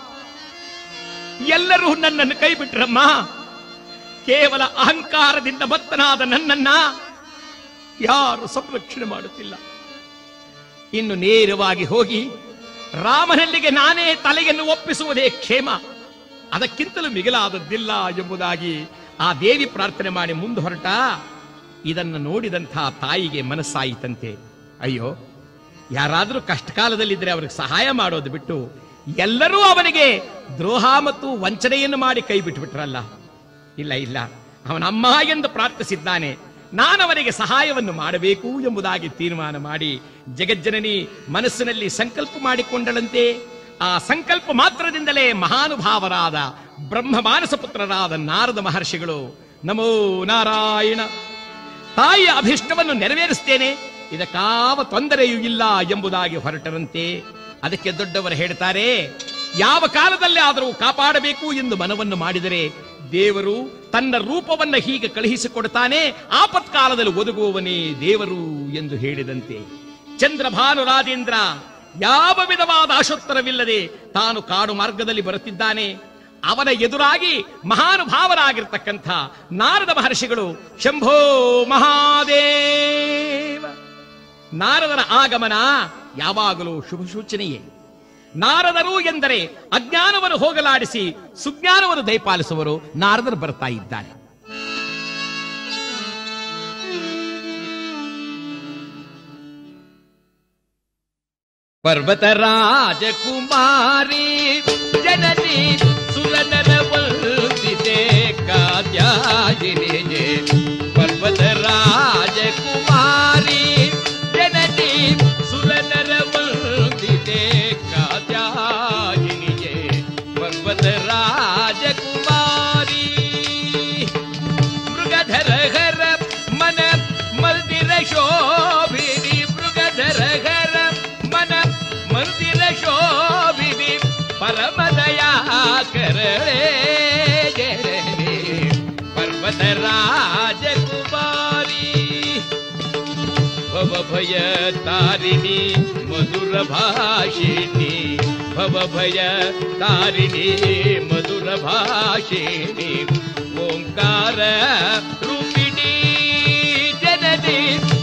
ಎಲ್ಲರೂ ನನ್ನನ್ನು ಕೈ ಬಿಟ್ರಮ್ಮ ಕೇವಲ ಅಹಂಕಾರದಿಂದ ಮತ್ತನಾದ ನನ್ನನ್ನ ಯಾರು ಸಂರಕ್ಷಣೆ ಮಾಡುತ್ತಿಲ್ಲ ಇನ್ನು ನೇರವಾಗಿ ಹೋಗಿ ರಾಮನಲ್ಲಿಗೆ ನಾನೇ ತಲೆಯನ್ನು ಒಪ್ಪಿಸುವುದೇ ಕ್ಷೇಮ ಅದಕ್ಕಿಂತಲೂ ಮಿಗಿಲಾದದ್ದಿಲ್ಲ ಎಂಬುದಾಗಿ ಆ ದೇವಿ ಪ್ರಾರ್ಥನೆ ಮಾಡಿ ಮುಂದೆ ಹೊರಟ ಇದನ್ನು ನೋಡಿದಂಥ ತಾಯಿಗೆ ಮನಸ್ಸಾಯಿತಂತೆ ಅಯ್ಯೋ ಯಾರಾದರೂ ಕಷ್ಟಕಾಲದಲ್ಲಿದ್ದರೆ ಅವ್ರಿಗೆ ಸಹಾಯ ಮಾಡೋದು ಬಿಟ್ಟು ಎಲ್ಲರೂ ಅವನಿಗೆ ದ್ರೋಹ ಮತ್ತು ವಂಚನೆಯನ್ನು ಮಾಡಿ ಕೈ ಬಿಟ್ಟುಬಿಟ್ರಲ್ಲ ಇಲ್ಲ ಇಲ್ಲ ಅವನಮ್ಮ ಎಂದು ಪ್ರಾರ್ಥಿಸಿದ್ದಾನೆ ನಾನು ಅವನಿಗೆ ಸಹಾಯವನ್ನು ಮಾಡಬೇಕು ಎಂಬುದಾಗಿ ತೀರ್ಮಾನ ಮಾಡಿ ಜಗಜ್ಜನನಿ ಮನಸ್ಸಿನಲ್ಲಿ ಸಂಕಲ್ಪ ಮಾಡಿಕೊಂಡಳಂತೆ ಆ ಸಂಕಲ್ಪ ಮಾತ್ರದಿಂದಲೇ ಮಹಾನುಭಾವರಾದ ಬ್ರಹ್ಮ ಮಾನಸ ಪುತ್ರರಾದ ನಾರದ ಮಹರ್ಷಿಗಳು ನಮೋ ನಾರಾಯಣ ತಾಯಿಯ ಅಭಿಷ್ಟವನ್ನು ನೆರವೇರಿಸ್ತೇನೆ ಇದಕ್ಕಾವ ತೊಂದರೆಯೂ ಇಲ್ಲ ಎಂಬುದಾಗಿ ಹೊರಟರಂತೆ ಅದಕ್ಕೆ ದೊಡ್ಡವರು ಹೇಳ್ತಾರೆ ಯಾವ ಕಾಲದಲ್ಲಿ ಆದರೂ ಕಾಪಾಡಬೇಕು ಎಂದು ಮನವನ್ನು ಮಾಡಿದರೆ ದೇವರು ತನ್ನ ರೂಪವನ್ನ ಹೀಗೆ ಕಳುಹಿಸಿಕೊಡ್ತಾನೆ ಆಪತ್ಕಾಲದಲ್ಲಿ ಒದಗುವವನೇ ದೇವರು ಎಂದು ಹೇಳಿದಂತೆ ಚಂದ್ರಭಾನು ರಾಜೇಂದ್ರ ಯಾವ ವಿಧವಾದ ಆಶೋತ್ತರವಿಲ್ಲದೆ ತಾನು ಕಾಡು ಮಾರ್ಗದಲ್ಲಿ ಬರುತ್ತಿದ್ದಾನೆ ಅವನ ಎದುರಾಗಿ ಮಹಾನುಭಾವರಾಗಿರ್ತಕ್ಕಂಥ ನಾರದ ಮಹರ್ಷಿಗಳು ಶಂಭೋ ಮಹಾದೇವ ನಾರದರ ಆಗಮನ ಯಾವಾಗಲೂ ಶುಭ ಸೂಚನೆಯೇ ನಾರದರು ಎಂದರೆ ಅಜ್ಞಾನವನ್ನು ಹೋಗಲಾಡಿಸಿ ಸುಜ್ಞಾನವನ್ನು ದಯಪಾಲಿಸುವರು ನಾರದರು ಬರ್ತಾ ಇದ್ದಾರೆ ಪರ್ವತ ರಾಜಕುಮಾರಿ ಜನನಿ ಸುರನರ ವಂದಿತೆ ಕಾತ್ಯಾಯಿನಿ ಪರ್ವತ ರಾಜಕುಮಾರಿ ಜನನಿ ಸುರನರ ವಂದಿತೆ ಕಾತ್ಯಾಯಿನಿ ಪರ್ವತ ರಾಜಕುಮಾರಿ ಮೃಗಧರ ಹರ ಮನ ಮಂದಿರ ಶೋಭಿನಿ ಮೃಗಧರ ಹರ ಮನ ಮಂದಿರ ಶೋಭಿನಿ ಪರಮದಯಾ ಕರಳೆ ಜನನಿ ಪರ್ವತ ರಾಜಕುಮಾರಿ ಭವ ಭಯ ತಾರಿಣಿ ಮಧುರ ಭಾಷಿಣಿ ಭವ ಭಯ ತಾರಿಣಿ ಮಧುರ ಭಾಷಿಣಿ ಓಂಕಾರ ರೂಪಿಣಿ ಜನನಿ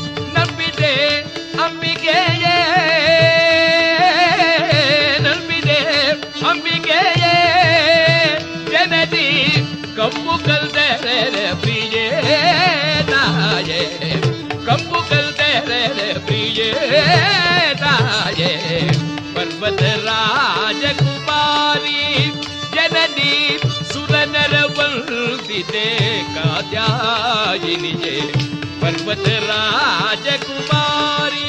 ಕಂಪು ಕಲ್ತೆರೆ ಪ್ರಿಯೇ ತಾಯೇ ಪರ್ವತ ರಾಜಕುಮಾರಿ ಜನನಿ ಸುರನರ ವಂದಿತೆ ಕಾತ್ಯಾಯಿನಿಯೇ ಪರ್ವತ ರಾಜಕುಮಾರಿ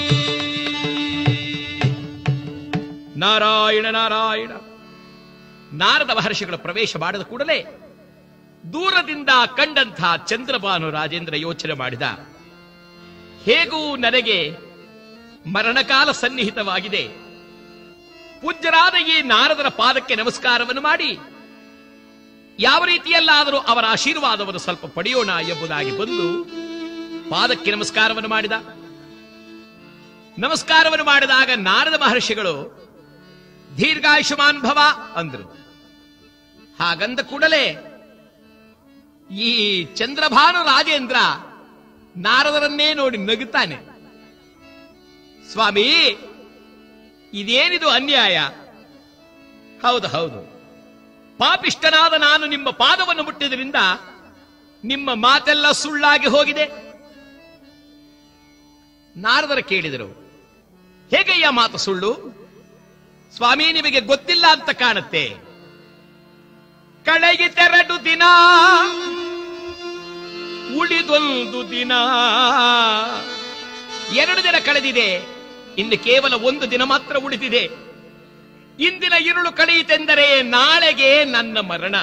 ನಾರಾಯಣ ನಾರಾಯಣ ನಾರದ ಮಹರ್ಷಿಗಳ ಪ್ರವೇಶ ಮಾಡಿದ ಕೂಡಲೇ ದೂರದಿಂದ ಕಂಡಂಥ ಚಂದ್ರಭಾನು ರಾಜೇಂದ್ರ ಯೋಚನೆ ಮಾಡಿದ ಹೇಗೂ ನನಗೆ ಮರಣಕಾಲ ಸನ್ನಿಹಿತವಾಗಿದೆ ಪೂಜ್ಯರಾದ ಈ ನಾರದರ ಪಾದಕ್ಕೆ ನಮಸ್ಕಾರವನ್ನು ಮಾಡಿ ಯಾವ ರೀತಿಯಲ್ಲಾದರೂ ಅವರ ಆಶೀರ್ವಾದವನ್ನು ಸ್ವಲ್ಪ ಪಡೆಯೋಣ ಎಂಬುದಾಗಿ ಬಂದು ಪಾದಕ್ಕೆ ನಮಸ್ಕಾರವನ್ನು ಮಾಡಿದ ನಮಸ್ಕಾರವನ್ನು ಮಾಡಿದಾಗ ನಾರದ ಮಹರ್ಷಿಗಳು ದೀರ್ಘಾಯುಷ್ಮಾನ್ ಭವ ಅಂದ್ರು ಹಾಗಂದ ಕೂಡಲೇ ಈ ಚಂದ್ರಭಾನು ರಾಜೇಂದ್ರ ನಾರದರನ್ನೇ ನೋಡಿ ನಗುತ್ತಾನೆ ಸ್ವಾಮಿ ಇದೇನಿದು ಅನ್ಯಾಯ ಹೌದು ಹೌದು ಪಾಪಿಷ್ಟನಾದ ನಾನು ನಿಮ್ಮ ಪಾದವನ್ನು ಮುಟ್ಟಿದ್ರಿಂದ ನಿಮ್ಮ ಮಾತೆಲ್ಲ ಸುಳ್ಳಾಗಿ ಹೋಗಿದೆ ನಾರದರ ಕೇಳಿದರು ಹೇಗಯ್ಯ ಮಾತು ಸುಳ್ಳು ಸ್ವಾಮಿ ನಿಮಗೆ ಗೊತ್ತಿಲ್ಲ ಅಂತ ಕಾಣುತ್ತೆ ಕಳೆಯಿತೆರಡು ದಿನ ಉಳಿದೊಂದು ದಿನ ಎರಡು ದಿನ ಕಳೆದಿದೆ ಇನ್ನು ಕೇವಲ ಒಂದು ದಿನ ಮಾತ್ರ ಉಳಿದಿದೆ ಇಂದಿನ ഇരുಳು ಕಳೆಯಿತೆಂದರೆ ನಾಳೆಗೆ ನನ್ನ ಮರಣ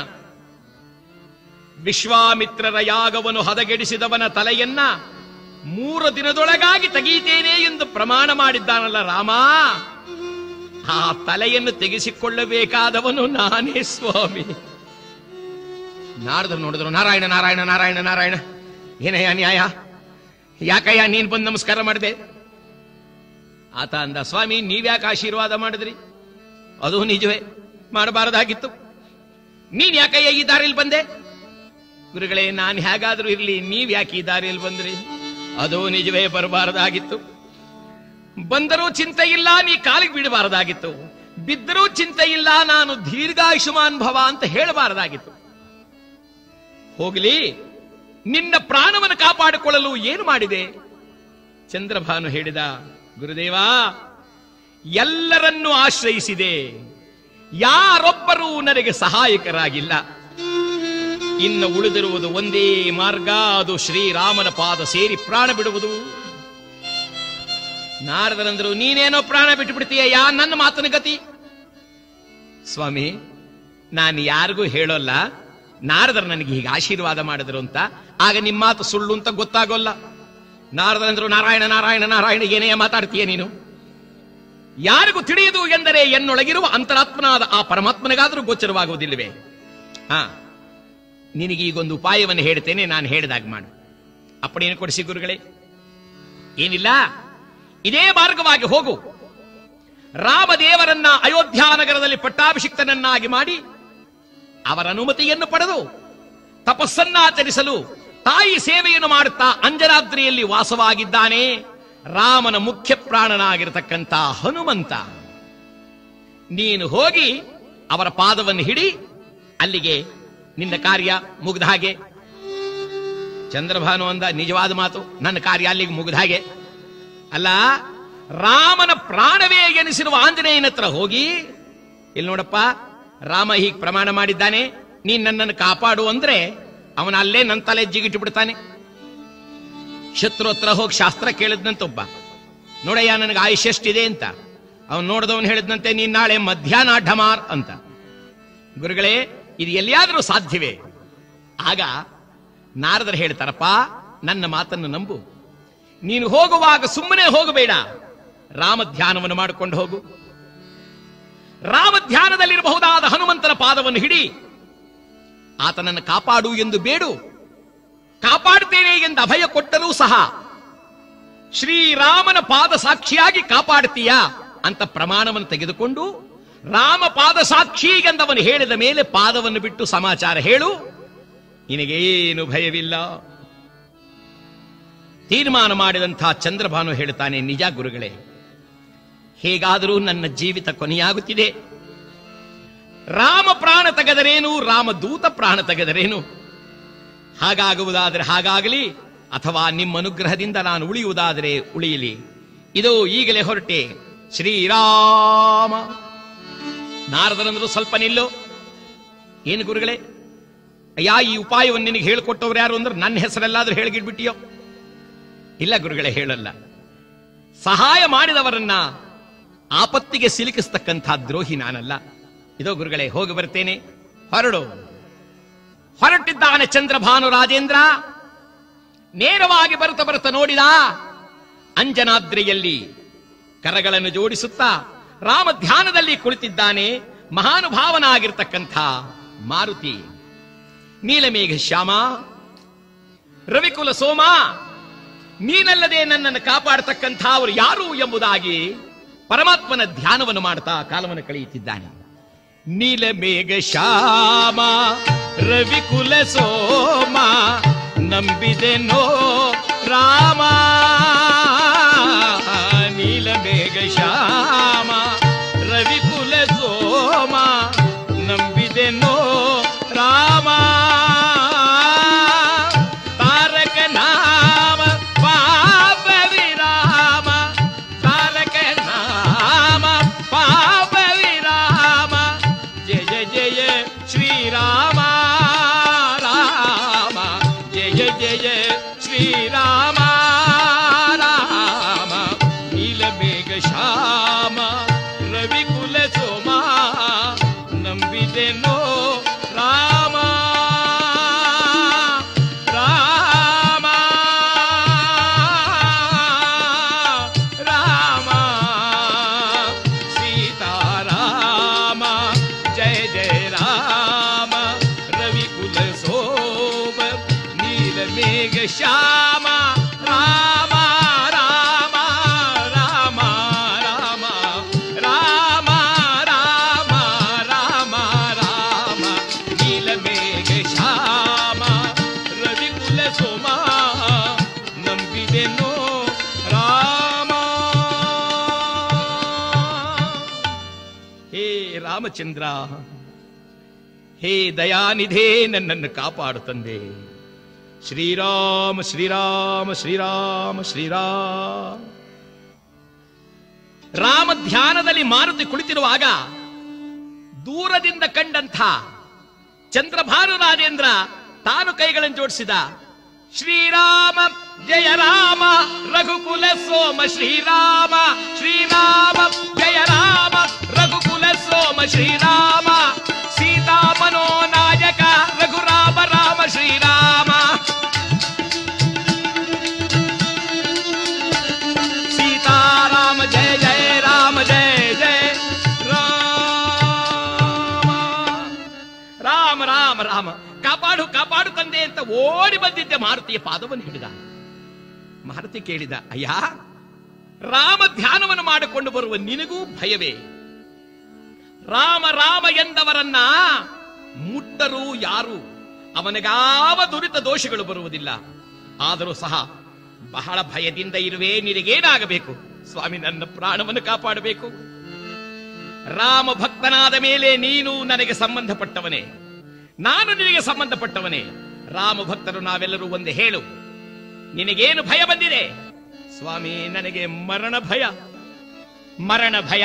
ವಿಶ್ವಾಮಿತ್ರರ ಯಾಗವನ್ನು ಹದಗೆಡಿಸಿದವನ ತಲೆಯನ್ನ ಮೂರು ದಿನದೊಳಗಾಗಿ ತೆಗೆಯುತ್ತೇನೆ ಎಂದು ಪ್ರಮಾಣ ಮಾಡಿದ್ದಾನಲ್ಲ ರಾಮ ಆ ತಲೆಯನ್ನು ತೆಗೆಸಿಕೊಳ್ಳಬೇಕಾದವನು ನಾನೇ ಸ್ವಾಮಿ ನಾರದರು ನೋಡಿದ್ರು ನಾರಾಯಣ ನಾರಾಯಣ ನಾರಾಯಣ ನಾರಾಯಣ ಏನಯ್ಯ ನ್ಯಾಯ ಯಾಕಯ್ಯ ನೀನ್ ಬಂದು ನಮಸ್ಕಾರ ಮಾಡಿದೆ ಆತ ಅಂದ ಸ್ವಾಮಿ ನೀವ್ಯಾಕೆ ಆಶೀರ್ವಾದ ಮಾಡಿದ್ರಿ ಅದು ನಿಜವೇ ಮಾಡಬಾರದಾಗಿತ್ತು ನೀನ್ ಯಾಕಯ್ಯ ಈ ದಾರಿಯಲ್ಲಿ ಬಂದೆ ಗುರುಗಳೇ ನಾನು ಹೇಗಾದ್ರೂ ಇರ್ಲಿ ನೀವ್ ಯಾಕೆ ಈ ದಾರಿಯಲ್ಲಿ ಬಂದ್ರಿ ಅದು ನಿಜವೇ ಬರಬಾರದಾಗಿತ್ತು ಬಂದರೂ ಚಿಂತೆ ಇಲ್ಲ ನೀ ಕಾಲಿಗೆ ಬಿಡಬಾರದಾಗಿತ್ತು ಬಿದ್ದರೂ ಚಿಂತೆ ಇಲ್ಲ ನಾನು ದೀರ್ಘಾಯುಷ್ಮಾನ್ ಭವ ಅಂತ ಹೇಳಬಾರದಾಗಿತ್ತು ಹೋಗಲಿ ನಿನ್ನ ಪ್ರಾಣವನ್ನು ಕಾಪಾಡಿಕೊಳ್ಳಲು ಏನು ಮಾಡಿದೆ ಚಂದ್ರಭಾನು ಹೇಳಿದ ಗುರುದೇವ ಎಲ್ಲರನ್ನೂ ಆಶ್ರಯಿಸಿದೆ ಯಾರೊಬ್ಬರೂ ನನಗೆ ಸಹಾಯಕರಾಗಿಲ್ಲ ಇನ್ನು ಉಳಿದಿರುವುದು ಒಂದೇ ಮಾರ್ಗ ಅದು ಶ್ರೀರಾಮನ ಪಾದ ಸೇರಿ ಪ್ರಾಣ ಬಿಡುವುದು ನಾರದರಂದ್ರು ನೀನೇನೋ ಪ್ರಾಣ ಬಿಟ್ಟು ಬಿಡ್ತೀಯ ಯಾ ನನ್ನ ಮಾತನ ಗತಿ ಸ್ವಾಮಿ ನಾನು ಯಾರಿಗೂ ಹೇಳೋಲ್ಲ ನಾರದರು ನನಗೆ ಹೀಗೆ ಆಶೀರ್ವಾದ ಮಾಡಿದ್ರು ಅಂತ ಆಗ ನಿಮ್ಮ ಮಾತು ಸುಳ್ಳು ಅಂತ ಗೊತ್ತಾಗೋಲ್ಲ ನಾರದರಂದ್ರು ನಾರಾಯಣ ನಾರಾಯಣ ನಾರಾಯಣ ಏನೇ ಮಾತಾಡ್ತೀಯ ನೀನು ಯಾರಿಗೂ ತಿಳಿಯದು ಎಂದರೆ ಎನ್ನೊಳಗಿರುವ ಅಂತರಾತ್ಮನಾದ ಆ ಪರಮಾತ್ಮನಿಗಾದರೂ ಗೋಚರವಾಗುವುದಿಲ್ಲವೇ ಹಾ ನಿನಗೆ ಈಗೊಂದು ಉಪಾಯವನ್ನು ಹೇಳ್ತೇನೆ ನಾನು ಹೇಳಿದಾಗ ಮಾಡು ಅಪ್ಪಣೆಯನ್ನು ಕೊಡಿಸಿ ಗುರುಗಳೇ ಏನಿಲ್ಲ ಇದೇ ಮಾರ್ಗವಾಗಿ ಹೋಗು ರಾಮದೇವರನ್ನ ಅಯೋಧ್ಯಾನಗರದಲ್ಲಿ ಪಟ್ಟಾಭಿಷಿಕ್ತನನ್ನಾಗಿ ಮಾಡಿ ಅವರ ಅನುಮತಿಯನ್ನು ಪಡೆದು ತಪಸ್ಸನ್ನಾಚರಿಸಲು ತಾಯಿ ಸೇವೆಯನ್ನು ಮಾಡುತ್ತಾ ಅಂಜನಾದ್ರಿಯಲ್ಲಿ ವಾಸವಾಗಿದ್ದಾನೆ ರಾಮನ ಮುಖ್ಯ ಪ್ರಾಣನಾಗಿರತಕ್ಕಂಥ ಹನುಮಂತ ನೀನು ಹೋಗಿ ಅವರ ಪಾದವನ್ನು ಹಿಡಿ ಅಲ್ಲಿಗೆ ನಿನ್ನ ಕಾರ್ಯ ಮುಗ್ದ ಹಾಗೆ ಚಂದ್ರಭಾನು ಅಂದ ನಿಜವಾದ ಮಾತು ನನ್ನ ಕಾರ್ಯ ಅಲ್ಲಿಗೆ ಮುಗ್ದ ಹಾಗೆ ಅಲ್ಲ ರಾಮನ ಪ್ರಾಣವೇ ಎನಿಸಿರುವ ಆಂಜನೇಯನ ಹತ್ರ ಹೋಗಿ ಇಲ್ಲಿ ನೋಡಪ್ಪ ರಾಮ ಹೀಗೆ ಪ್ರಮಾಣ ಮಾಡಿದ್ದಾನೆ ನೀನ್ ನನ್ನನ್ನು ಕಾಪಾಡು ಅಂದ್ರೆ ಅವನ ಅಲ್ಲೇ ನನ್ನ ತಲೆ ಜಿಗಿಟ್ಟು ಬಿಡ್ತಾನೆ ಶತ್ರು ಹತ್ರ ಹೋಗಿ ಶಾಸ್ತ್ರ ಕೇಳಿದ್ನಂತೊಬ್ಬ ನೋಡಯ್ಯ ನನಗೆ ಆಯುಷ್ ಎಷ್ಟಿದೆ ಅಂತ ಅವನು ನೋಡಿದವನು ಹೇಳಿದ್ನಂತೆ ನೀನ್ ನಾಳೆ ಮಧ್ಯಾಹ್ನ ಢಮಾರ್ ಅಂತ ಗುರುಗಳೇ ಇದು ಎಲ್ಲಿಯಾದರೂ ಸಾಧ್ಯವೇ ಆಗ ನಾರದರು ಹೇಳ್ತಾರಪ್ಪ ನನ್ನ ಮಾತನ್ನು ನಂಬು ನೀನು ಹೋಗುವಾಗ ಸುಮ್ಮನೆ ಹೋಗಬೇಡ ರಾಮ ಧ್ಯಾನವನ್ನು ಮಾಡಿಕೊಂಡು ಹೋಗು ರಾಮ ಧ್ಯಾನದಲ್ಲಿರಬಹುದಾದ ಹನುಮಂತನ ಪಾದವನ್ನು ಹಿಡಿ ಆತನನ್ನು ಕಾಪಾಡು ಎಂದು ಬೇಡು ಕಾಪಾಡುತ್ತೇನೆ ಎಂದು ಅಭಯ ಕೊಟ್ಟರೂ ಸಹ ಶ್ರೀರಾಮನ ಪಾದ ಸಾಕ್ಷಿಯಾಗಿ ಕಾಪಾಡ್ತೀಯಾ ಅಂತ ಪ್ರಮಾಣವನ್ನು ತೆಗೆದುಕೊಂಡು ರಾಮ ಪಾದ ಸಾಕ್ಷಿ ಎಂದವನು ಹೇಳಿದ ಮೇಲೆ ಪಾದವನ್ನು ಬಿಟ್ಟು ಸಮಾಚಾರ ಹೇಳು ನಿನಗೇನು ಭಯವಿಲ್ಲ ತೀರ್ಮಾನ ಮಾಡಿದಂಥ ಚಂದ್ರಭಾನು ಹೇಳ್ತಾನೆ ನಿಜ ಗುರುಗಳೇ ಹೇಗಾದರೂ ನನ್ನ ಜೀವಿತ ಕೊನೆಯಾಗುತ್ತಿದೆ ರಾಮ ಪ್ರಾಣ ತೆಗೆದರೇನು ರಾಮ ದೂತ ಪ್ರಾಣ ತೆಗೆದರೇನು ಹಾಗಾಗುವುದಾದರೆ ಹಾಗಾಗಲಿ ಅಥವಾ ನಿಮ್ಮ ಅನುಗ್ರಹದಿಂದ ನಾನು ಉಳಿಯುವುದಾದರೆ ಉಳಿಯಲಿ ಇದು ಈಗಲೇ ಹೊರಟೆ ಶ್ರೀರಾಮ ನಾರದರಂದ್ರು ಸ್ವಲ್ಪ ನಿಲ್ಲು ಏನು ಗುರುಗಳೇ ಅಯ್ಯ ಈ ಉಪಾಯವನ್ನು ನಿನಗೆ ಹೇಳಿಕೊಟ್ಟವ್ರು ಯಾರು ಅಂದ್ರೆ ನನ್ನ ಹೆಸರೆಲ್ಲಾದ್ರೂ ಹೇಳಿಗಿಡ್ಬಿಟ್ಟಿಯೋ ಇಲ್ಲ ಗುರುಗಳೇ ಹೇಳಲ್ಲ ಸಹಾಯ ಮಾಡಿದವರನ್ನ ಆಪತ್ತಿಗೆ ಸಿಲುಕಿಸ್ತಕ್ಕಂಥ ದ್ರೋಹಿ ನಾನಲ್ಲ ಇದೋ ಗುರುಗಳೇ ಹೋಗಿ ಬರ್ತೇನೆ ಹೊರಡು ಹೊರಟಿದ್ದಾನೆ ಚಂದ್ರಭಾನು ರಾಜೇಂದ್ರ ನೇರವಾಗಿ ಬರುತ್ತ ಬರುತ್ತ ನೋಡಿದ ಅಂಜನಾದ್ರಿಯಲ್ಲಿ ಕರಗಳನ್ನು ಜೋಡಿಸುತ್ತಾ ರಾಮ ಧ್ಯಾನದಲ್ಲಿ ಕುಳಿತಿದ್ದಾನೆ ಮಹಾನುಭಾವನಾಗಿರ್ತಕ್ಕಂಥ ಮಾರುತಿ ನೀಲಮೇಘ ಶ್ಯಾಮ ರವಿಕುಲ ಸೋಮ ನೀನಲ್ಲದೆ ನನ್ನನ್ನು ಕಾಪಾಡತಕ್ಕಂಥ ಅವರು ಯಾರು ಎಂಬುದಾಗಿ ಪರಮಾತ್ಮನ ಧ್ಯಾನವನ್ನು ಮಾಡ್ತಾ ಕಾಲವನ್ನು ಕಳೆಯುತ್ತಿದ್ದಾನೆ ನೀಲಮೇಘ ಶ್ಯಾಮ ರವಿಕುಲ ಸೋಮ ನಂಬಿದೆನೋ ರಾಮ ನೀಲಮೇಘ ಶ್ಯಾಮ ರವಿಕುಲ ಸೋಮ ನಂಬಿದೆನೋ ರಾಮ ತಾರಕ ನಾಮ ಪಾಪ ವಿರಾಮ ತಾರಕ ನಾಮ ಪಾಪ ವಿರಾಮ ಜಯ ಜಯ ಶ್ರೀರಾಮ ರಾಮ ಜಯ ಜಯ ಶ್ರೀರಾಮ ರಾಮ ನೀಲಮೇಘ ಶ್ಯಾಮ ರವಿಕುಲ ಸೋಮ ನಂಬಿದೆನೋ ರಾಮ ರಾಮ ರಾಮ ಸೀತಾರಾಮ ಜಯ ಜಯ ರಾಮ ರವಿಕುಲ ಸೋಮ ನೀಲಮೇಘ ಶ್ಯಾಮ ರಾಮ ರಾಮ ರಾಮ ರಾಮ ರಾಮ ರಾಮ ರಾಮ ರಾಮ ನೀಲಮೇಘ ಶ್ಯಾಮ ರವಿಕುಲ ಸೋಮ ನಂಬಿದೆನೋ ರಾಮ ಹೇ ರಾಮಚಂದ್ರ ಹೇ ದಯಾನಿಧೇ ನನ್ನನ್ನು ಕಾಪಾಡು ತಂದೆ ಶ್ರೀರಾಮ ಶ್ರೀರಾಮ ಶ್ರೀರಾಮ ಶ್ರೀರಾಮ ರಾಮ ಧ್ಯಾನದಲ್ಲಿ ಮಾರುತಿ ಕುಳಿತಿರುವಾಗ ದೂರದಿಂದ ಕಂಡಂಥ ಚಂದ್ರಭಾನು ರಾಜೇಂದ್ರ ತಾನು ಕೈಗಳನ್ನು ಜೋಡಿಸಿದ ಶ್ರೀರಾಮ ಜಯ ರಾಮ ರಘುಕುಲ ಸೋಮ ಶ್ರೀರಾಮ ಶ್ರೀರಾಮ ಜಯ ರಾಮ ರಘುಕುಲ ಸೋಮ ಶ್ರೀರಾಮ ಸೀತಾ ಮನೋನಾಯಕ ರಘುರಾಮ ರಾಮ ಶ್ರೀರಾಮ ಸೀತಾರಾಮ ಜಯ ಜಯ ರಾಮ ಜಯ ಜಯ ರಾಮ ರಾಮ ರಾಮ ರಾಮ ಕಾಪಾಡು ಕಾಪಾಡು ತಂದೆ ಅಂತ ಓಡಿ ಬಂದಿದ್ದೆ ಮಾರುತಿಯ ಪಾದವನ್ನು ಹಿಡಿದ ಮಾರುತಿ ಕೇಳಿದ ಅಯ್ಯ ರಾಮ ಧ್ಯಾನವನ್ನು ಮಾಡಿಕೊಂಡು ಬರುವ ನಿನಗೂ ಭಯವೇ ರಾಮ ರಾಮ ಎಂದವರನ್ನ ಮುಟ್ಟರು ಯಾರು ಅವನಿಗಾವ ದುರಿತ ದೋಷಗಳು ಬರುವುದಿಲ್ಲ ಆದರೂ ಸಹ ಬಹಳ ಭಯದಿಂದ ಇರುವೆ ನಿನಗೇನಾಗಬೇಕು ಸ್ವಾಮಿ ನನ್ನ ಪ್ರಾಣವನ್ನು ಕಾಪಾಡಬೇಕು ರಾಮ ಭಕ್ತನಾದ ಮೇಲೆ ನೀನು ನನಗೆ ಸಂಬಂಧಪಟ್ಟವನೇ ನಾನು ನಿನಗೆ ಸಂಬಂಧಪಟ್ಟವನೇ ರಾಮ ಭಕ್ತರು ನಾವೆಲ್ಲರೂ ಒಂದೇ ಹೇಳು ನಿನಗೇನು ಭಯ ಬಂದಿದೆ ಸ್ವಾಮಿ ನನಗೆ ಮರಣ ಭಯ ಮರಣ ಭಯ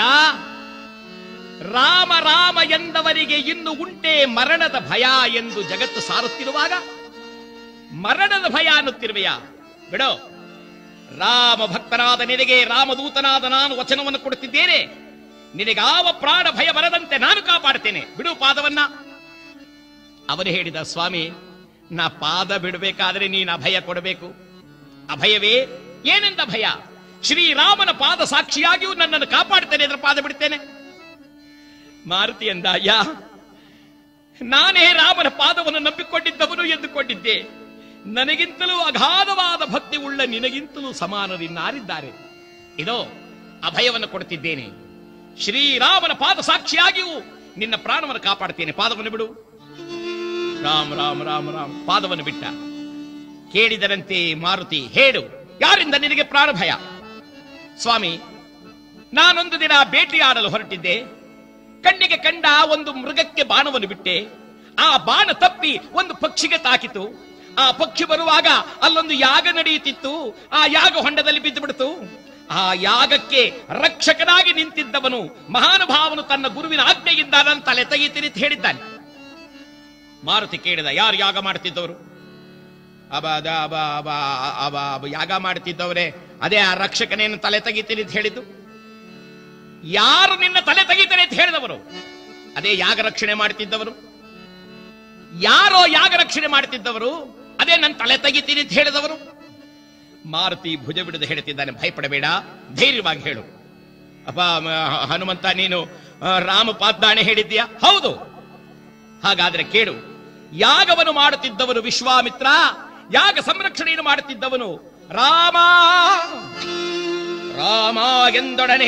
ರಾಮ ರಾಮ ಎಂದವರಿಗೆ ಇನ್ನು ಉಂಟೆ ಮರಣದ ಭಯ ಎಂದು ಜಗತ್ತು ಸಾರುತ್ತಿರುವಾಗ ಮರಣದ ಭಯ ಅನ್ನುತ್ತಿರುವೆಯ ಬಿಡೋ ರಾಮ ಭಕ್ತನಾದ ನಿನಗೆ ರಾಮದೂತನಾದ ನಾನು ವಚನವನ್ನು ಕೊಡುತ್ತಿದ್ದೇನೆ ನಿನಗಾವ ಪ್ರಾಣ ಭಯ ಬರದಂತೆ ನಾನು ಕಾಪಾಡ್ತೇನೆ ಬಿಡು ಪಾದವನ್ನ ಅವನು ಹೇಳಿದ ಸ್ವಾಮಿ ನಾ ಪಾದ ಬಿಡಬೇಕಾದ್ರೆ ನೀನು ಅಭಯ ಕೊಡಬೇಕು ಅಭಯವೇ ಏನೆಂದ ಭಯ ಶ್ರೀರಾಮನ ಪಾದ ಸಾಕ್ಷಿಯಾಗಿಯೂ ನನ್ನನ್ನು ಕಾಪಾಡ್ತೇನೆ ಅದರ ಪಾದ ಬಿಡ್ತೇನೆ ಮಾರುತಿ ಅಂದ ಅಯ್ಯ ನಾನೇ ರಾಮನ ಪಾದವನ್ನು ನಂಬಿಕೊಂಡಿದ್ದವನು ಎಂದುಕೊಂಡಿದ್ದೆ ನನಗಿಂತಲೂ ಅಗಾಧವಾದ ಭಕ್ತಿ ಉಳ್ಳ ನಿನಗಿಂತಲೂ ಸಮಾನರಿನ್ನಾರಿದ್ದಾರೆ ಇದೋ ಅಭಯವನ್ನು ಕೊಡುತ್ತಿದ್ದೇನೆ ಶ್ರೀರಾಮನ ಪಾದ ಸಾಕ್ಷಿಯಾಗಿಯೂ ನಿನ್ನ ಪ್ರಾಣವನ್ನು ಕಾಪಾಡ್ತೇನೆ ಪಾದವನ್ನು ಬಿಡು ರಾಮ ರಾಮ ರಾಮ ರಾಮ ಪಾದವನ್ನು ಬಿಟ್ಟ ಕೇಳಿದರಂತೆ ಮಾರುತಿ ಹೇಳು ಯಾರಿಂದ ನಿನಗೆ ಪ್ರಾಣ ಭಯ ಸ್ವಾಮಿ ನಾನೊಂದು ದಿನ ಬೇಟೆಯಾಡಲು ಹೊರಟಿದ್ದೆ ಕಣ್ಣಿಗೆ ಕಂಡ ಒಂದು ಮೃಗಕ್ಕೆ ಬಾಣವನ್ನು ಬಿಟ್ಟೆ ಆ ಬಾಣ ತಪ್ಪಿ ಒಂದು ಪಕ್ಷಿಗೆ ತಾಕಿತು ಆ ಪಕ್ಷಿ ಬರುವಾಗ ಅಲ್ಲೊಂದು ಯಾಗ ನಡೆಯುತ್ತಿತ್ತು ಆ ಯಾಗ ಹೊಂಡದಲ್ಲಿ ಬಿದ್ದು ಬಿಡ್ತು ಆ ಯಾಗಕ್ಕೆ ರಕ್ಷಕನಾಗಿ ನಿಂತಿದ್ದವನು ಮಹಾನುಭಾವನು ತನ್ನ ಗುರುವಿನ ಆಜ್ಞೆಯಿಂದ ನನ್ನ ತಲೆ ತೆಗಿತೀನಿ ಅಂತ ಹೇಳಿದ್ದಾನೆ ಮಾರುತಿ ಕೇಳಿದ ಯಾರು ಯಾಗ ಮಾಡ್ತಿದ್ದವರು ಅಬ ಅದ ಅಬ ಅಬ ಅಬ ಅಬ ಯಾಗ ಮಾಡ್ತಿದ್ದವರೇ ಅದೇ ಆ ರಕ್ಷಕನೇನು ತಲೆ ತೆಗಿತೀನಿ ಅಂತ ಹೇಳಿದ್ದು ಯಾರು ನಿನ್ನ ತಲೆ ತೆಗಿತಾರೆ ಅಂತ ಹೇಳಿದವರು ಅದೇ ಯಾಗ ರಕ್ಷಣೆ ಮಾಡ್ತಿದ್ದವರು ಯಾರೋ ಯಾಗ ರಕ್ಷಣೆ ಮಾಡ್ತಿದ್ದವರು ಅದೇ ನನ್ನ ತಲೆ ತೆಗಿತೀನಿ ಅಂತ ಹೇಳಿದವರು ಮಾರುತಿ ಭುಜ ಬಿಡದೆ ಹೇಳ್ತಿದ್ದಾನೆ ಭಯಪಡಬೇಡ ಧೈರ್ಯವಾಗಿ ಹೇಳು ಅಪ್ಪ ಮ- ಹನುಮಂತ ನೀನು ಆ, ರಾಮ ಪಾದ್ದಾಣೆ ಹೇಳಿದ್ದೀಯಾ ಹೌದು ಹಾಗಾದ್ರೆ ಕೇಳು ಯಾಗವನ್ನು ಮಾಡುತ್ತಿದ್ದವನು ವಿಶ್ವಾಮಿತ್ರ ಯಾಗ ಸಂರಕ್ಷಣೆಯನ್ನು ಮಾಡುತ್ತಿದ್ದವನು ರಾಮ ರಾಮ ಎಂದೊಡನೆ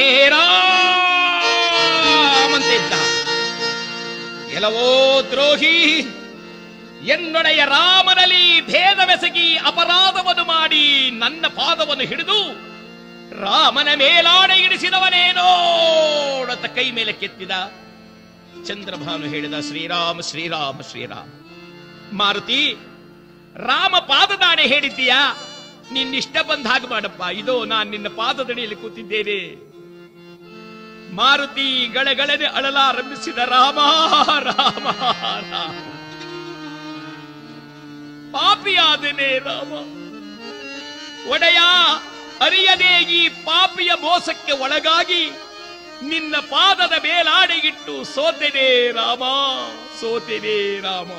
ರಾಮಂತಿದ್ದ ಎಲ್ಲವೋ ದ್ರೋಹಿ ಎನ್ನೊಡೆಯ ರಾಮನಲ್ಲಿ ಭೇದವೆಸಗಿ ಅಪರಾಧವನ್ನು ಮಾಡಿ ನನ್ನ ಪಾದವನ್ನು ಹಿಡಿದು ರಾಮನ ಮೇಲಾಣೆ ಇಡಿಸಿದವನೇನೋಡತ ಕೈ ಮೇಲೆ ಕೆತ್ತಿದ ಚಂದ್ರಭಾನು ಹೇಳಿದ ಶ್ರೀರಾಮ ಶ್ರೀರಾಮ ಶ್ರೀರಾಮ ಮಾರುತಿ ರಾಮ ಪಾದದಾಣೆ ಹೇಳಿದ್ದೀಯಾ ನಿನ್ನಿಷ್ಟ ಬಂದ ಹಾಗೆ ಮಾಡಪ್ಪ ಇದೋ ನಾನು ನಿನ್ನ ಪಾದದಡಿಯಲ್ಲಿ ಕೂತಿದ್ದೇನೆ ಮಾರುತಿ ಗಳಗಳನೆ ಅಳಲಾರಂಭಿಸಿದ ರಾಮ ರಾಮ ರಾಮ ಪಾಪಿಯಾದನೆ ರಾಮ ಒಡೆಯ ಅರಿಯದೆ ಈ ಪಾಪಿಯ ಮೋಸಕ್ಕೆ ಒಳಗಾಗಿ ನಿನ್ನ ಪಾದದ ಮೇಲಾಡೆಗಿಟ್ಟು ಸೋತೆನೆ ರಾಮ ಸೋತೆನೆ ರಾಮ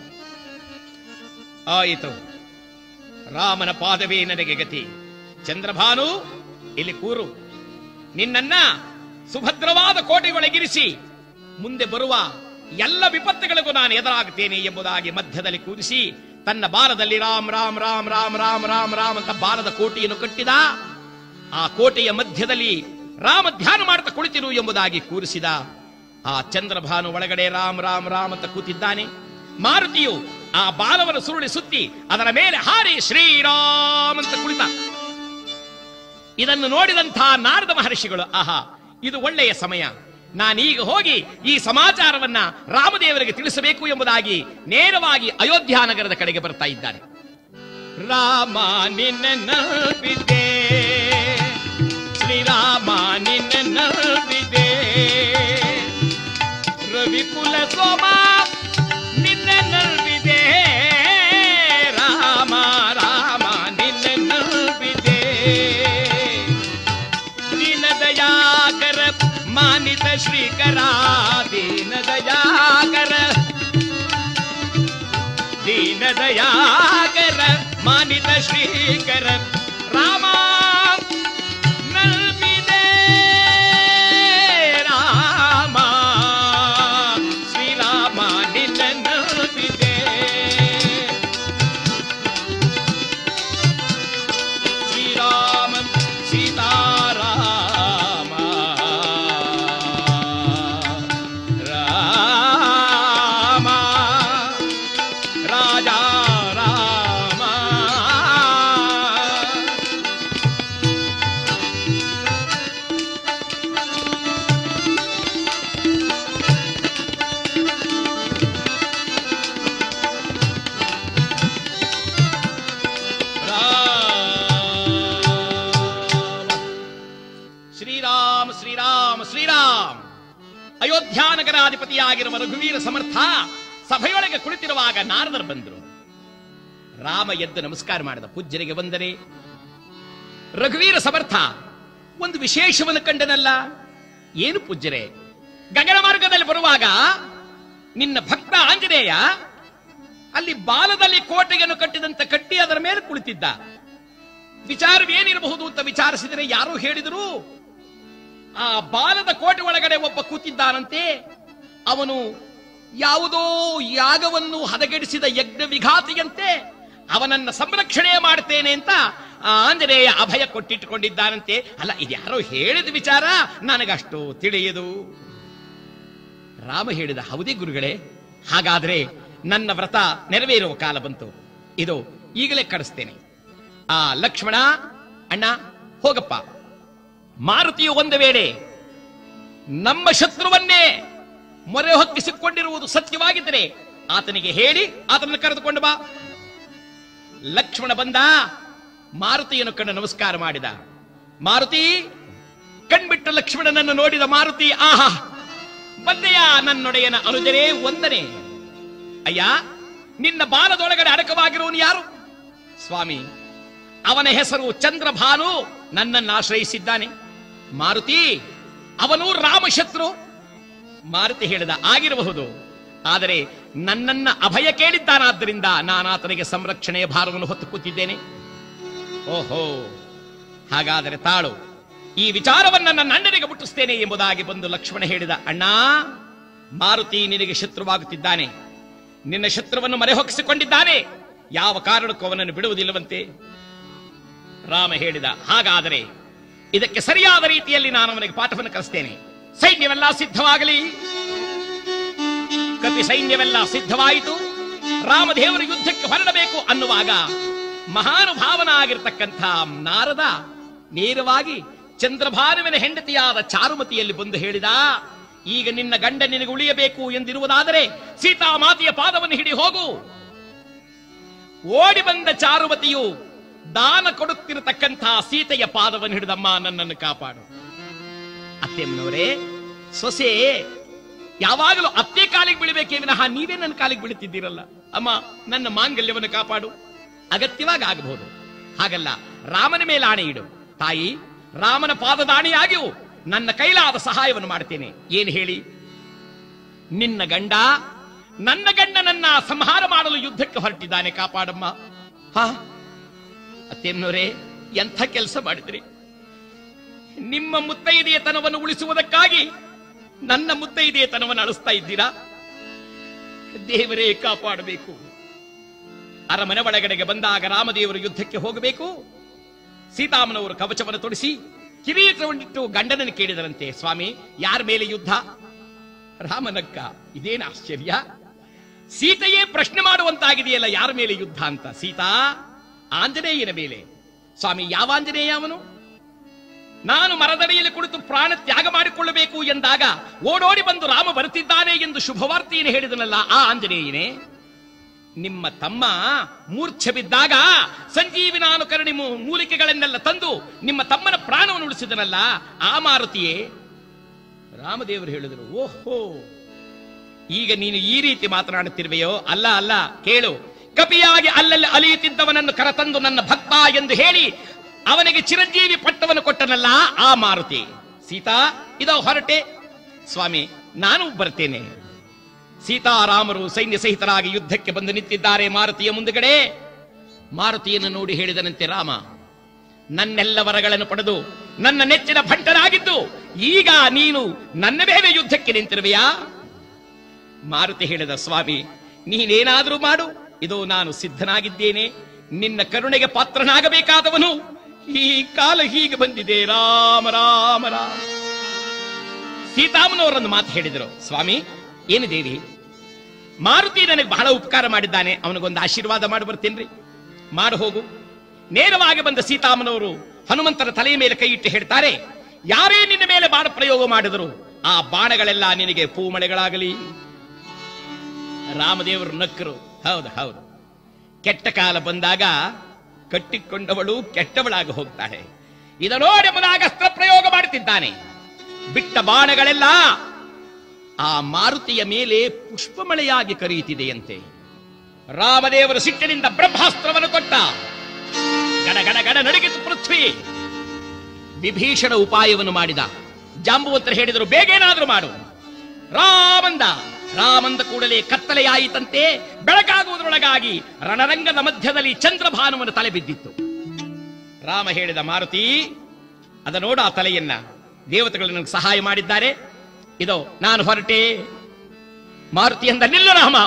ಆಯಿತು ರಾಮನ ಪಾದವೇ ನನಗೆ ಗತಿ ಚಂದ್ರಭಾನು ಇಲ್ಲಿ ಕೂರು ನಿನ್ನನ್ನ ಸುಭದ್ರವಾದ ಕೋಟೆಯೊಳಗಿರಿಸಿ ಮುಂದೆ ಬರುವ ಎಲ್ಲ ವಿಪತ್ತುಗಳಿಗೂ ನಾನು ಎದುರಾಗುತ್ತೇನೆ ಎಂಬುದಾಗಿ ಮಧ್ಯದಲ್ಲಿ ಕೂರಿಸಿ ತನ್ನ ಬಾಲದಲ್ಲಿ ರಾಮ್ ರಾಮ್ ರಾಮ್ ರಾಮ್ ರಾಮ್ ರಾಮ್ ರಾಮ್ ಅಂತ ಬಾಲದ ಕೋಟೆಯನ್ನು ಕಟ್ಟಿದ ಆ ಕೋಟೆಯ ಮಧ್ಯದಲ್ಲಿ ರಾಮ ಧ್ಯಾನ ಮಾಡ್ತಾ ಕುಳಿತಿರು ಎಂಬುದಾಗಿ ಕೂರಿಸಿದ ಆ ಚಂದ್ರಭಾನು ಒಳಗಡೆ ರಾಮ್ ರಾಮ್ ರಾಮ್ ಅಂತ ಕೂತಿದ್ದಾನೆ ಮಾರುತಿಯು ಆ ಬಾಲವನ್ನು ಸುರುಳಿ ಸುತ್ತಿ ಅದರ ಮೇಲೆ ಹಾರಿ ಶ್ರೀರಾಮ್ ಅಂತ ಕುಳಿತ ಇದನ್ನು ನೋಡಿದಂತಹ ನಾರದ ಮಹರ್ಷಿಗಳು ಆಹಾ ಇದು ಒಳ್ಳೆಯ ಸಮಯ ನಾನೀಗ ಹೋಗಿ ಈ ಸಮಾಚಾರವನ್ನ ರಾಮದೇವರಿಗೆ ತಿಳಿಸಬೇಕು ಎಂಬುದಾಗಿ ನೇರವಾಗಿ ಅಯೋಧ್ಯ ನಗರದ ಕಡೆಗೆ ಬರ್ತಾ ಇದ್ದಾರೆ ರಾಮ ನಿನ್ನ ನಂಬಿದೆ ಶ್ರೀರಾಮ ನಿನ್ನ ನಂಬಿದೆ ರವಿಕುಲ ಸೋಮ ನಿನ್ನ ನಂಬಿದೆ ರಾಮ ರಾಮ ನಿನ್ನ ನಂಬಿದೆ ದೀನ ದಯಾಕರ ಮಾನಿತ ಶ್ರೀಕರ ದೀನ ದಯಾಕರ ದೀನ ದಯಾಕರ ಮಾನಿತ ಶ್ರೀಕರ ರಾಮ ನಲ್ಮಿದೆ ರಾಮ ಶ್ರೀರಾಮ ನಿನ್ನ ನಲ್ಮಿದೆ ಶ್ರೀರಾಮ ಸೀತಾರಾಮ ರಾಮ ರಾಜ ರಾಮ ಶ್ರೀರಾಮ ಶ್ರೀರಾಮ ಶ್ರೀರಾಮ್ ಅಯೋಧ್ಯಾನಗರಾಧಿಪತಿಯಾಗಿರುವ ರಘುವೀರ ಸಮರ್ಥ ಸಭೆಯೊಳಗೆ ಕುಳಿತಿರುವಾಗ ನಾರದರು ಬಂದರು ರಾಮ ಎದ್ದು ನಮಸ್ಕಾರ ಮಾಡಿದ ಪೂಜ್ಯರಿಗೆ ಬಂದರೆ ರಘುವೀರ ಸಮರ್ಥ ಒಂದು ವಿಶೇಷವನ್ನು ಕಂಡನಲ್ಲ ಏನು ಪೂಜ್ಯರೇ ಗಗನ ಮಾರ್ಗದಲ್ಲಿ ಬರುವಾಗ ನಿನ್ನ ಭಕ್ತ ಆಂಜನೇಯ ಅಲ್ಲಿ ಬಾಲದಲ್ಲಿ ಕೋಟೆಯನ್ನು ಕಟ್ಟಿದಂತ ಕಟ್ಟಿ ಅದರ ಮೇಲೆ ಕುಳಿತಿದ್ದ ವಿಚಾರವೇನಿರಬಹುದು ಅಂತ ವಿಚಾರಿಸಿದರೆ ಯಾರು ಹೇಳಿದರು ಆ ಬಾಲದ ಕೋಟೆ ಒಳಗಡೆ ಒಬ್ಬ ಕೂತಿದ್ದಾನಂತೆ ಅವನು ಯಾವುದೋ ಯಾಗವನ್ನು ಹದಗೆಡಿಸಿದ ಯಜ್ಞ ವಿಘಾತಿಯಂತೆ ಅವನನ್ನ ಸಂರಕ್ಷಣೆ ಮಾಡ್ತೇನೆ ಅಂತ ಆ ಆಂಜನೇಯ ಅಭಯ ಕೊಟ್ಟಿಟ್ಟುಕೊಂಡಿದ್ದಾನಂತೆ ಅಲ್ಲ ಇದ್ಯಾರೋ ಹೇಳಿದ ವಿಚಾರ ನನಗಷ್ಟು ತಿಳಿಯದು ರಾಮ ಹೇಳಿದ ಹೌದೇ ಗುರುಗಳೇ ಹಾಗಾದ್ರೆ ನನ್ನ ವ್ರತ ನೆರವೇರುವ ಕಾಲ ಬಂತು ಇದು ಈಗಲೇ ಕಳಿಸ್ತೇನೆ ಆ ಲಕ್ಷ್ಮಣ ಅಣ್ಣ ಹೋಗಪ್ಪ ಮಾರುತಿಯು ಒಂದು ವೇಳೆ ನಮ್ಮ ಶತ್ರುವನ್ನೇ ಮೊರೆ ಹೊತ್ತಿಸಿಕೊಂಡಿರುವುದು ಸತ್ಯವಾಗಿದ್ದರೆ ಆತನಿಗೆ ಹೇಳಿ ಆತನನ್ನು ಕರೆದುಕೊಂಡು ಬಾ ಲಕ್ಷ್ಮಣ ಬಂದ ಮಾರುತಿಯನ್ನು ಕಂಡು ನಮಸ್ಕಾರ ಮಾಡಿದ ಮಾರುತಿ ಕಣ್ಬಿಟ್ಟು ಲಕ್ಷ್ಮಣನನ್ನು ನೋಡಿದ ಮಾರುತಿ ಆಹಾ ಬಂದೆಯ ನನ್ನೊಡೆಯನ ಅನುಜರೇ ವಂದನೆ ಅಯ್ಯ ನಿನ್ನ ಬಾಲದೊಳಗಡೆ ಅಡಕವಾಗಿರುವನು ಯಾರು ಸ್ವಾಮಿ ಅವನ ಹೆಸರು ಚಂದ್ರಭಾನು ನನ್ನನ್ನು ಆಶ್ರಯಿಸಿದ್ದಾನೆ ಮಾರುತಿ ಅವನು ರಾಮಶತ್ರು ಮಾರುತಿ ಹೇಳಿದ ಆಗಿರಬಹುದು ಆದರೆ ನನ್ನನ್ನ ಅಭಯ ಕೇಳಿದ್ದಾನಾದ್ದರಿಂದ ನಾನು ಆತನಿಗೆ ಸಂರಕ್ಷಣೆಯ ಭಾರವನ್ನು ಹೊತ್ತು ಕೂತಿದ್ದೇನೆ ಓಹೋ ಹಾಗಾದರೆ ತಾಳು ಈ ವಿಚಾರವನ್ನ ನನ್ನ ಅಣ್ಣನಿಗೆ ಮುಟ್ಟಿಸ್ತೇನೆ ಎಂಬುದಾಗಿ ಬಂದು ಲಕ್ಷ್ಮಣ ಹೇಳಿದ ಅಣ್ಣ ಮಾರುತಿ ನಿನಗೆ ಶತ್ರುವಾಗುತ್ತಿದ್ದಾನೆ ನಿನ್ನ ಶತ್ರುವನ್ನು ಮರೆಹೊಕ್ಕಿಸಿಕೊಂಡಿದ್ದಾನೆ ಯಾವ ಕಾರಣಕ್ಕೂ ಅವನನ್ನು ಬಿಡುವುದಿಲ್ಲವಂತೆ ರಾಮ ಹೇಳಿದ ಹಾಗಾದರೆ ಇದಕ್ಕೆ ಸರಿಯಾದ ರೀತಿಯಲ್ಲಿ ನಾನು ಅವನಿಗೆ ಪಾಠವನ್ನು ಕಲಿಸ್ತೇನೆ ಸೈನ್ಯವೆಲ್ಲ ಸಿದ್ಧವಾಗಲಿ ಕಪಿ ಸೈನ್ಯವೆಲ್ಲ ಸಿದ್ಧವಾಯಿತು ರಾಮದೇವರ ಯುದ್ಧಕ್ಕೆ ಹೊರಡಬೇಕು ಅನ್ನುವಾಗ ಮಹಾನುಭಾವನ ಆಗಿರ್ತಕ್ಕಂಥ ನಾರದ ನೇರವಾಗಿ ಚಂದ್ರಭಾನುವಿನ ಹೆಂಡತಿಯಾದ ಚಾರುಮತಿಯಲ್ಲಿ ಬಂದು ಹೇಳಿದ ಈಗ ನಿನ್ನ ಗಂಡ ನಿನಗೆ ಉಳಿಯಬೇಕು ಎಂದಿರುವುದಾದರೆ ಸೀತಾಮಾತೆಯ ಪಾದವನ್ನು ಹಿಡಿ ಹೋಗು ಓಡಿ ಬಂದ ಚಾರುಮತಿಯು ದಾನ ಕೊಡುತ್ತಿರತಕ್ಕಂಥ ಸೀತೆಯ ಪಾದವನ್ನು ಹಿಡಿದಮ್ಮ ನನ್ನನ್ನು ಕಾಪಾಡು ಅತ್ತೆಮ್ಮನವರೇ ಸೊಸೆ ಯಾವಾಗಲೂ ಅತ್ತೆ ಕಾಲಿಗೆ ಬೀಳಬೇಕೇ ವಿನಃ ನೀವೇ ನನ್ನ ಕಾಲಿಗೆ ಬೀಳುತ್ತಿದ್ದೀರಲ್ಲ ಅಮ್ಮ ನನ್ನ ಮಾಂಗಲ್ಯವನ್ನು ಕಾಪಾಡು ಅಗತ್ಯವಾಗಿ ಆಗಬಹುದು ಹಾಗಲ್ಲ ರಾಮನ ಮೇಲೆ ಆಣೆ ಇಡು ತಾಯಿ ರಾಮನ ಪಾದದಾಣಿಯಾಗಿಯೂ ನನ್ನ ಕೈಲಾದ ಸಹಾಯವನ್ನು ಮಾಡ್ತೇನೆ ಏನು ಹೇಳಿ ನಿನ್ನ ಗಂಡ ನನ್ನ ಗಂಡನನ್ನ ಸಂಹಾರ ಮಾಡಲು ಯುದ್ಧಕ್ಕೆ ಹೊರಟಿದ್ದಾನೆ ಕಾಪಾಡಮ್ಮ ಹಾ ಅತ್ತೇಮ್ನವರೇ ಎಂಥ ಕೆಲಸ ಮಾಡಿದ್ರಿ ನಿಮ್ಮ ಮುತ್ತೈದೆಯತನವನ್ನು ಉಳಿಸುವುದಕ್ಕಾಗಿ ನನ್ನ ಮುತ್ತೈದೆಯತನವನ್ನು ಅಳಿಸ್ತಾ ಇದ್ದೀರಾ ದೇವರೇ ಕಾಪಾಡಬೇಕು ಅರಮನೆ ಒಳಗಡೆಗೆ ಬಂದಾಗ ರಾಮದೇವರು ಯುದ್ಧಕ್ಕೆ ಹೋಗಬೇಕು ಸೀತಾಮನವರು ಕವಚವನ್ನು ತೊಡಿಸಿ ಕಿರೀಟವನ್ನಿಟ್ಟು ಗಂಡನನ್ನು ಕೇಳಿದರಂತೆ ಸ್ವಾಮಿ ಯಾರ ಮೇಲೆ ಯುದ್ಧ ರಾಮನಕ್ಕ ಇದೇನು ಆಶ್ಚರ್ಯ ಸೀತೆಯೇ ಪ್ರಶ್ನೆ ಮಾಡುವಂತಾಗಿದೆಯಲ್ಲ ಯಾರ ಮೇಲೆ ಯುದ್ಧ ಅಂತ ಸೀತಾ ಆಂಜನೇಯನ ಮೇಲೆ ಸ್ವಾಮಿ ಯಾವ ಆಂಜನೇಯ ಅವನು ನಾನು ಮರದಡಿಯಲ್ಲಿ ಕುಳಿತು ಪ್ರಾಣ ತ್ಯಾಗ ಮಾಡಿಕೊಳ್ಳಬೇಕು ಎಂದಾಗ ಓಡೋಡಿ ಬಂದು ರಾಮ ಬರುತ್ತಿದ್ದಾನೆ ಎಂದು ಶುಭವಾರ್ತೆಯನ್ನು ಹೇಳಿದನಲ್ಲ ಆ ಆಂಜನೇಯನೇ ನಿಮ್ಮ ತಮ್ಮ ಮೂರ್ಛೆ ಬಿದ್ದಾಗ ಸಂಜೀವಿನಾನುಕರಣಿ ಮೂ- ಮೂಲಿಕೆಗಳನ್ನೆಲ್ಲ ತಂದು ನಿಮ್ಮ ತಮ್ಮನ ಪ್ರಾಣವನ್ನು ಉಳಿಸಿದನಲ್ಲ ಆ ಮಾರುತಿಯೇ ರಾಮದೇವರು ಹೇಳಿದರು ಓಹೋ ಈಗ ನೀನು ಈ ರೀತಿ ಮಾತನಾಡುತ್ತಿರುವೆಯೋ ಅಲ್ಲ ಅಲ್ಲ ಕೇಳು ಕಪಿಯಾಗಿ ಅಲ್ಲಲ್ಲಿ ಅಲಿಯುತ್ತಿದ್ದವನನ್ನು ಕರತಂದು ನನ್ನ ಭಕ್ತ ಎಂದು ಹೇಳಿ ಅವನಿಗೆ ಚಿರಂಜೀವಿ ಪಟ್ಟವನ್ನು ಕೊಟ್ಟನಲ್ಲ ಆ ಮಾರುತಿ ಸೀತಾ ಇದೋ ಹೊರಟೆ ಸ್ವಾಮಿ ನಾನು ಬರ್ತೇನೆ ಸೀತಾರಾಮರು ಸೈನ್ಯ ಸಹಿತರಾಗಿ ಯುದ್ಧಕ್ಕೆ ಬಂದು ನಿಂತಿದ್ದಾರೆ ಮಾರುತಿಯ ಮುಂದುಗಡೆ ಮಾರುತಿಯನ್ನು ನೋಡಿ ಹೇಳಿದನಂತೆ ರಾಮ ನನ್ನೆಲ್ಲ ವರಗಳನ್ನು ಪಡೆದು ನನ್ನ ನೆಚ್ಚಿನ ಭಂಟನಾಗಿದ್ದು ಈಗ ನೀನು ನನ್ನ ಮೇಲೆ ಯುದ್ಧಕ್ಕೆ ನಿಂತಿರುವೆಯಾ ಮಾರುತಿ ಹೇಳಿದ ಸ್ವಾಮಿ ನೀನೇನಾದರೂ ಮಾಡು ಇದು ನಾನು ಸಿದ್ಧನಾಗಿದ್ದೇನೆ ನಿನ್ನ ಕರುಣೆಗೆ ಪಾತ್ರನಾಗಬೇಕಾದವನು ಈ ಕಾಲ ಹೀಗೆ ಬಂದಿದೆ ರಾಮ ರಾಮ ರಾಮ ಸೀತಾಮನವರೊಂದು ಮಾತು ಹೇಳಿದರು ಸ್ವಾಮಿ ಏನು ದೇವಿ ಮಾರುತಿ ನನಗೆ ಬಹಳ ಉಪಕಾರ ಮಾಡಿದ್ದಾನೆ ಅವನಿಗೊಂದು ಆಶೀರ್ವಾದ ಮಾಡಿ ಬರ್ತೇನ್ರಿ ಮಾಡು ಹೋಗು ನೇರವಾಗಿ ಬಂದ ಸೀತಾಮನವರು ಹನುಮಂತನ ತಲೆಯ ಮೇಲೆ ಕೈ ಇಟ್ಟು ಹೇಳ್ತಾರೆ ಯಾರೇ ನಿನ್ನ ಮೇಲೆ ಬಾಣ ಪ್ರಯೋಗ ಮಾಡಿದರು ಆ ಬಾಣಗಳೆಲ್ಲ ನಿನಗೆ ಪೂಮಳೆಗಳಾಗಲಿ ರಾಮದೇವರು ನಕ್ಕರು ಹೌದು ಹೌದು ಕೆಟ್ಟ ಕಾಲ ಬಂದಾಗ ಕಟ್ಟಿಕೊಂಡವಳು ಕೆಟ್ಟವಳಾಗಿ ಹೋಗ್ತಾಳೆ ಇದ ನೋಡಿ ಎಂಬುದಾಗ ಅಸ್ತ್ರ ಪ್ರಯೋಗ ಮಾಡುತ್ತಿದ್ದಾನೆ ಬಿಟ್ಟ ಬಾಣಗಳೆಲ್ಲ ಆ ಮಾರುತಿಯ ಮೇಲೆ ಪುಷ್ಪಮಳೆಯಾಗಿ ಕರೆಯುತ್ತಿದೆಯಂತೆ ರಾಮದೇವರು ಸಿಟ್ಟಿನಿಂದ ಬ್ರಹ್ಮಾಸ್ತ್ರವನ್ನು ಕೊಟ್ಟ ಗಡ ಗಡ ಗಡ ನಡುಗಿತು ಪೃಥ್ವಿ ವಿಭೀಷಣ ಉಪಾಯವನ್ನು ಮಾಡಿದ ಜಾಂಬುವಂತರು ಹೇಳಿದರು ಬೇಗೇನಾದ್ರೂ ಮಾಡು ರಾಮಂದ ರಾಮಂದ ಕೂಡಲೇ ಕತ್ತಲೆಯಾಯಿತಂತೆ ಬೆಳಕಾಗುವುದರೊಳಗಾಗಿ ರಣರಂಗದ ಮಧ್ಯದಲ್ಲಿ ಚಂದ್ರಭಾನುವನ್ನು ತಲೆ ಬಿದ್ದಿತ್ತು ರಾಮ ಹೇಳಿದ ಮಾರುತಿ ಅದ ನೋಡ ಆ ತಲೆಯನ್ನ ದೇವತೆಗಳು ನನಗೆ ಸಹಾಯ ಮಾಡಿದ್ದಾರೆ ಇದೋ ನಾನು ಹೊರಟೆ ಮಾರುತಿ ಅಂದ ನಿಲ್ಲು ರಾಮ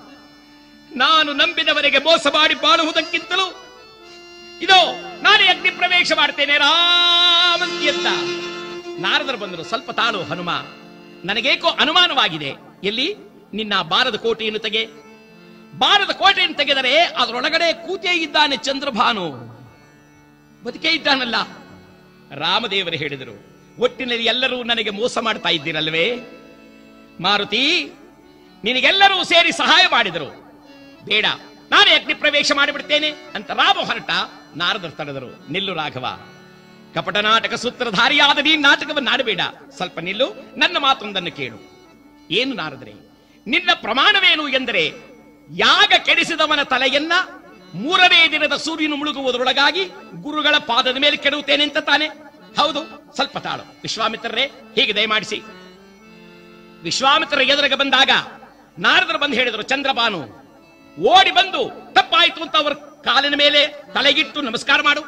ನಾನು ನಂಬಿದವರಿಗೆ ಮೋಸ ಮಾಡಿ ಬಾಳುವುದಕ್ಕಿಂತಲೂ ಇದೋ ನಾನೇ ಅಗ್ನಿ ಪ್ರವೇಶ ಮಾಡ್ತೇನೆ ರಾಮಂತಿ ಅಂತ ನಾರದರು ಬಂದರು ಸ್ವಲ್ಪ ತಾಳು ಹನುಮ ನನಗೇಕೋ ಅನುಮಾನವಾಗಿದೆ ಎಲ್ಲಿ ನಿನ್ನ ಬಾರದ ಕೋಟೆಯನ್ನು ತೆಗೆ ಬಾರದ ಕೋಟೆಯನ್ನು ತೆಗೆದರೆ ಅದರೊಳಗಡೆ ಕೂತೇ ಇದ್ದಾನೆ ಚಂದ್ರಭಾನು ಬದುಕೇ ಇದ್ದಾನಲ್ಲ ರಾಮದೇವರು ಹೇಳಿದರು ಒಟ್ಟಿನಲ್ಲಿ ಎಲ್ಲರೂ ನನಗೆ ಮೋಸ ಮಾಡ್ತಾ ಇದ್ದೀರಲ್ವೇ ಮಾರುತಿ ನಿನಗೆಲ್ಲರೂ ಸೇರಿ ಸಹಾಯ ಮಾಡಿದರು ಬೇಡ ನಾನೇ ಅಗ್ನಿ ಪ್ರವೇಶ ಮಾಡಿಬಿಡ್ತೇನೆ ಅಂತ ರಾಮ ಹೊರಟ ನಾರದರು ತಡೆದರು ನಿಲ್ಲು ರಾಘವ ಕಪಟ ನಾಟಕ ಸೂತ್ರಧಾರಿಯಾದ ನೀ ನಾಟಕವನ್ನು ಆಡಬೇಡ ಸ್ವಲ್ಪ ನಿಲ್ಲು ನನ್ನ ಮಾತೊಂದನ್ನು ಕೇಳು ಏನು ನಾರದ್ರೆ ನಿನ್ನ ಪ್ರಮಾಣವೇನು ಎಂದರೆ ಯಾಗ ಕೆಡಿಸಿದವನ ತಲೆಯನ್ನ ಮೂರನೇ ದಿನದ ಸೂರ್ಯನು ಮುಳುಗುವುದರೊಳಗಾಗಿ ಗುರುಗಳ ಪಾದದ ಮೇಲೆ ಕೆಡುತ್ತೇನೆ ಅಂತ ತಾನೆ ಹೌದು ಸ್ವಲ್ಪ ತಾಳು ವಿಶ್ವಾಮಿತ್ರರೇ ಹೀಗೆ ದಯಮಾಡಿಸಿ ವಿಶ್ವಾಮಿತ್ರ ಎದುರಿಗೆ ಬಂದಾಗ ನಾರದರು ಬಂದು ಹೇಳಿದರು ಚಂದ್ರಬಾನು ಓಡಿ ಬಂದು ತಪ್ಪಾಯಿತು ಅಂತ ಅವರ ಕಾಲಿನ ಮೇಲೆ ತಲೆಗಿಟ್ಟು ನಮಸ್ಕಾರ ಮಾಡು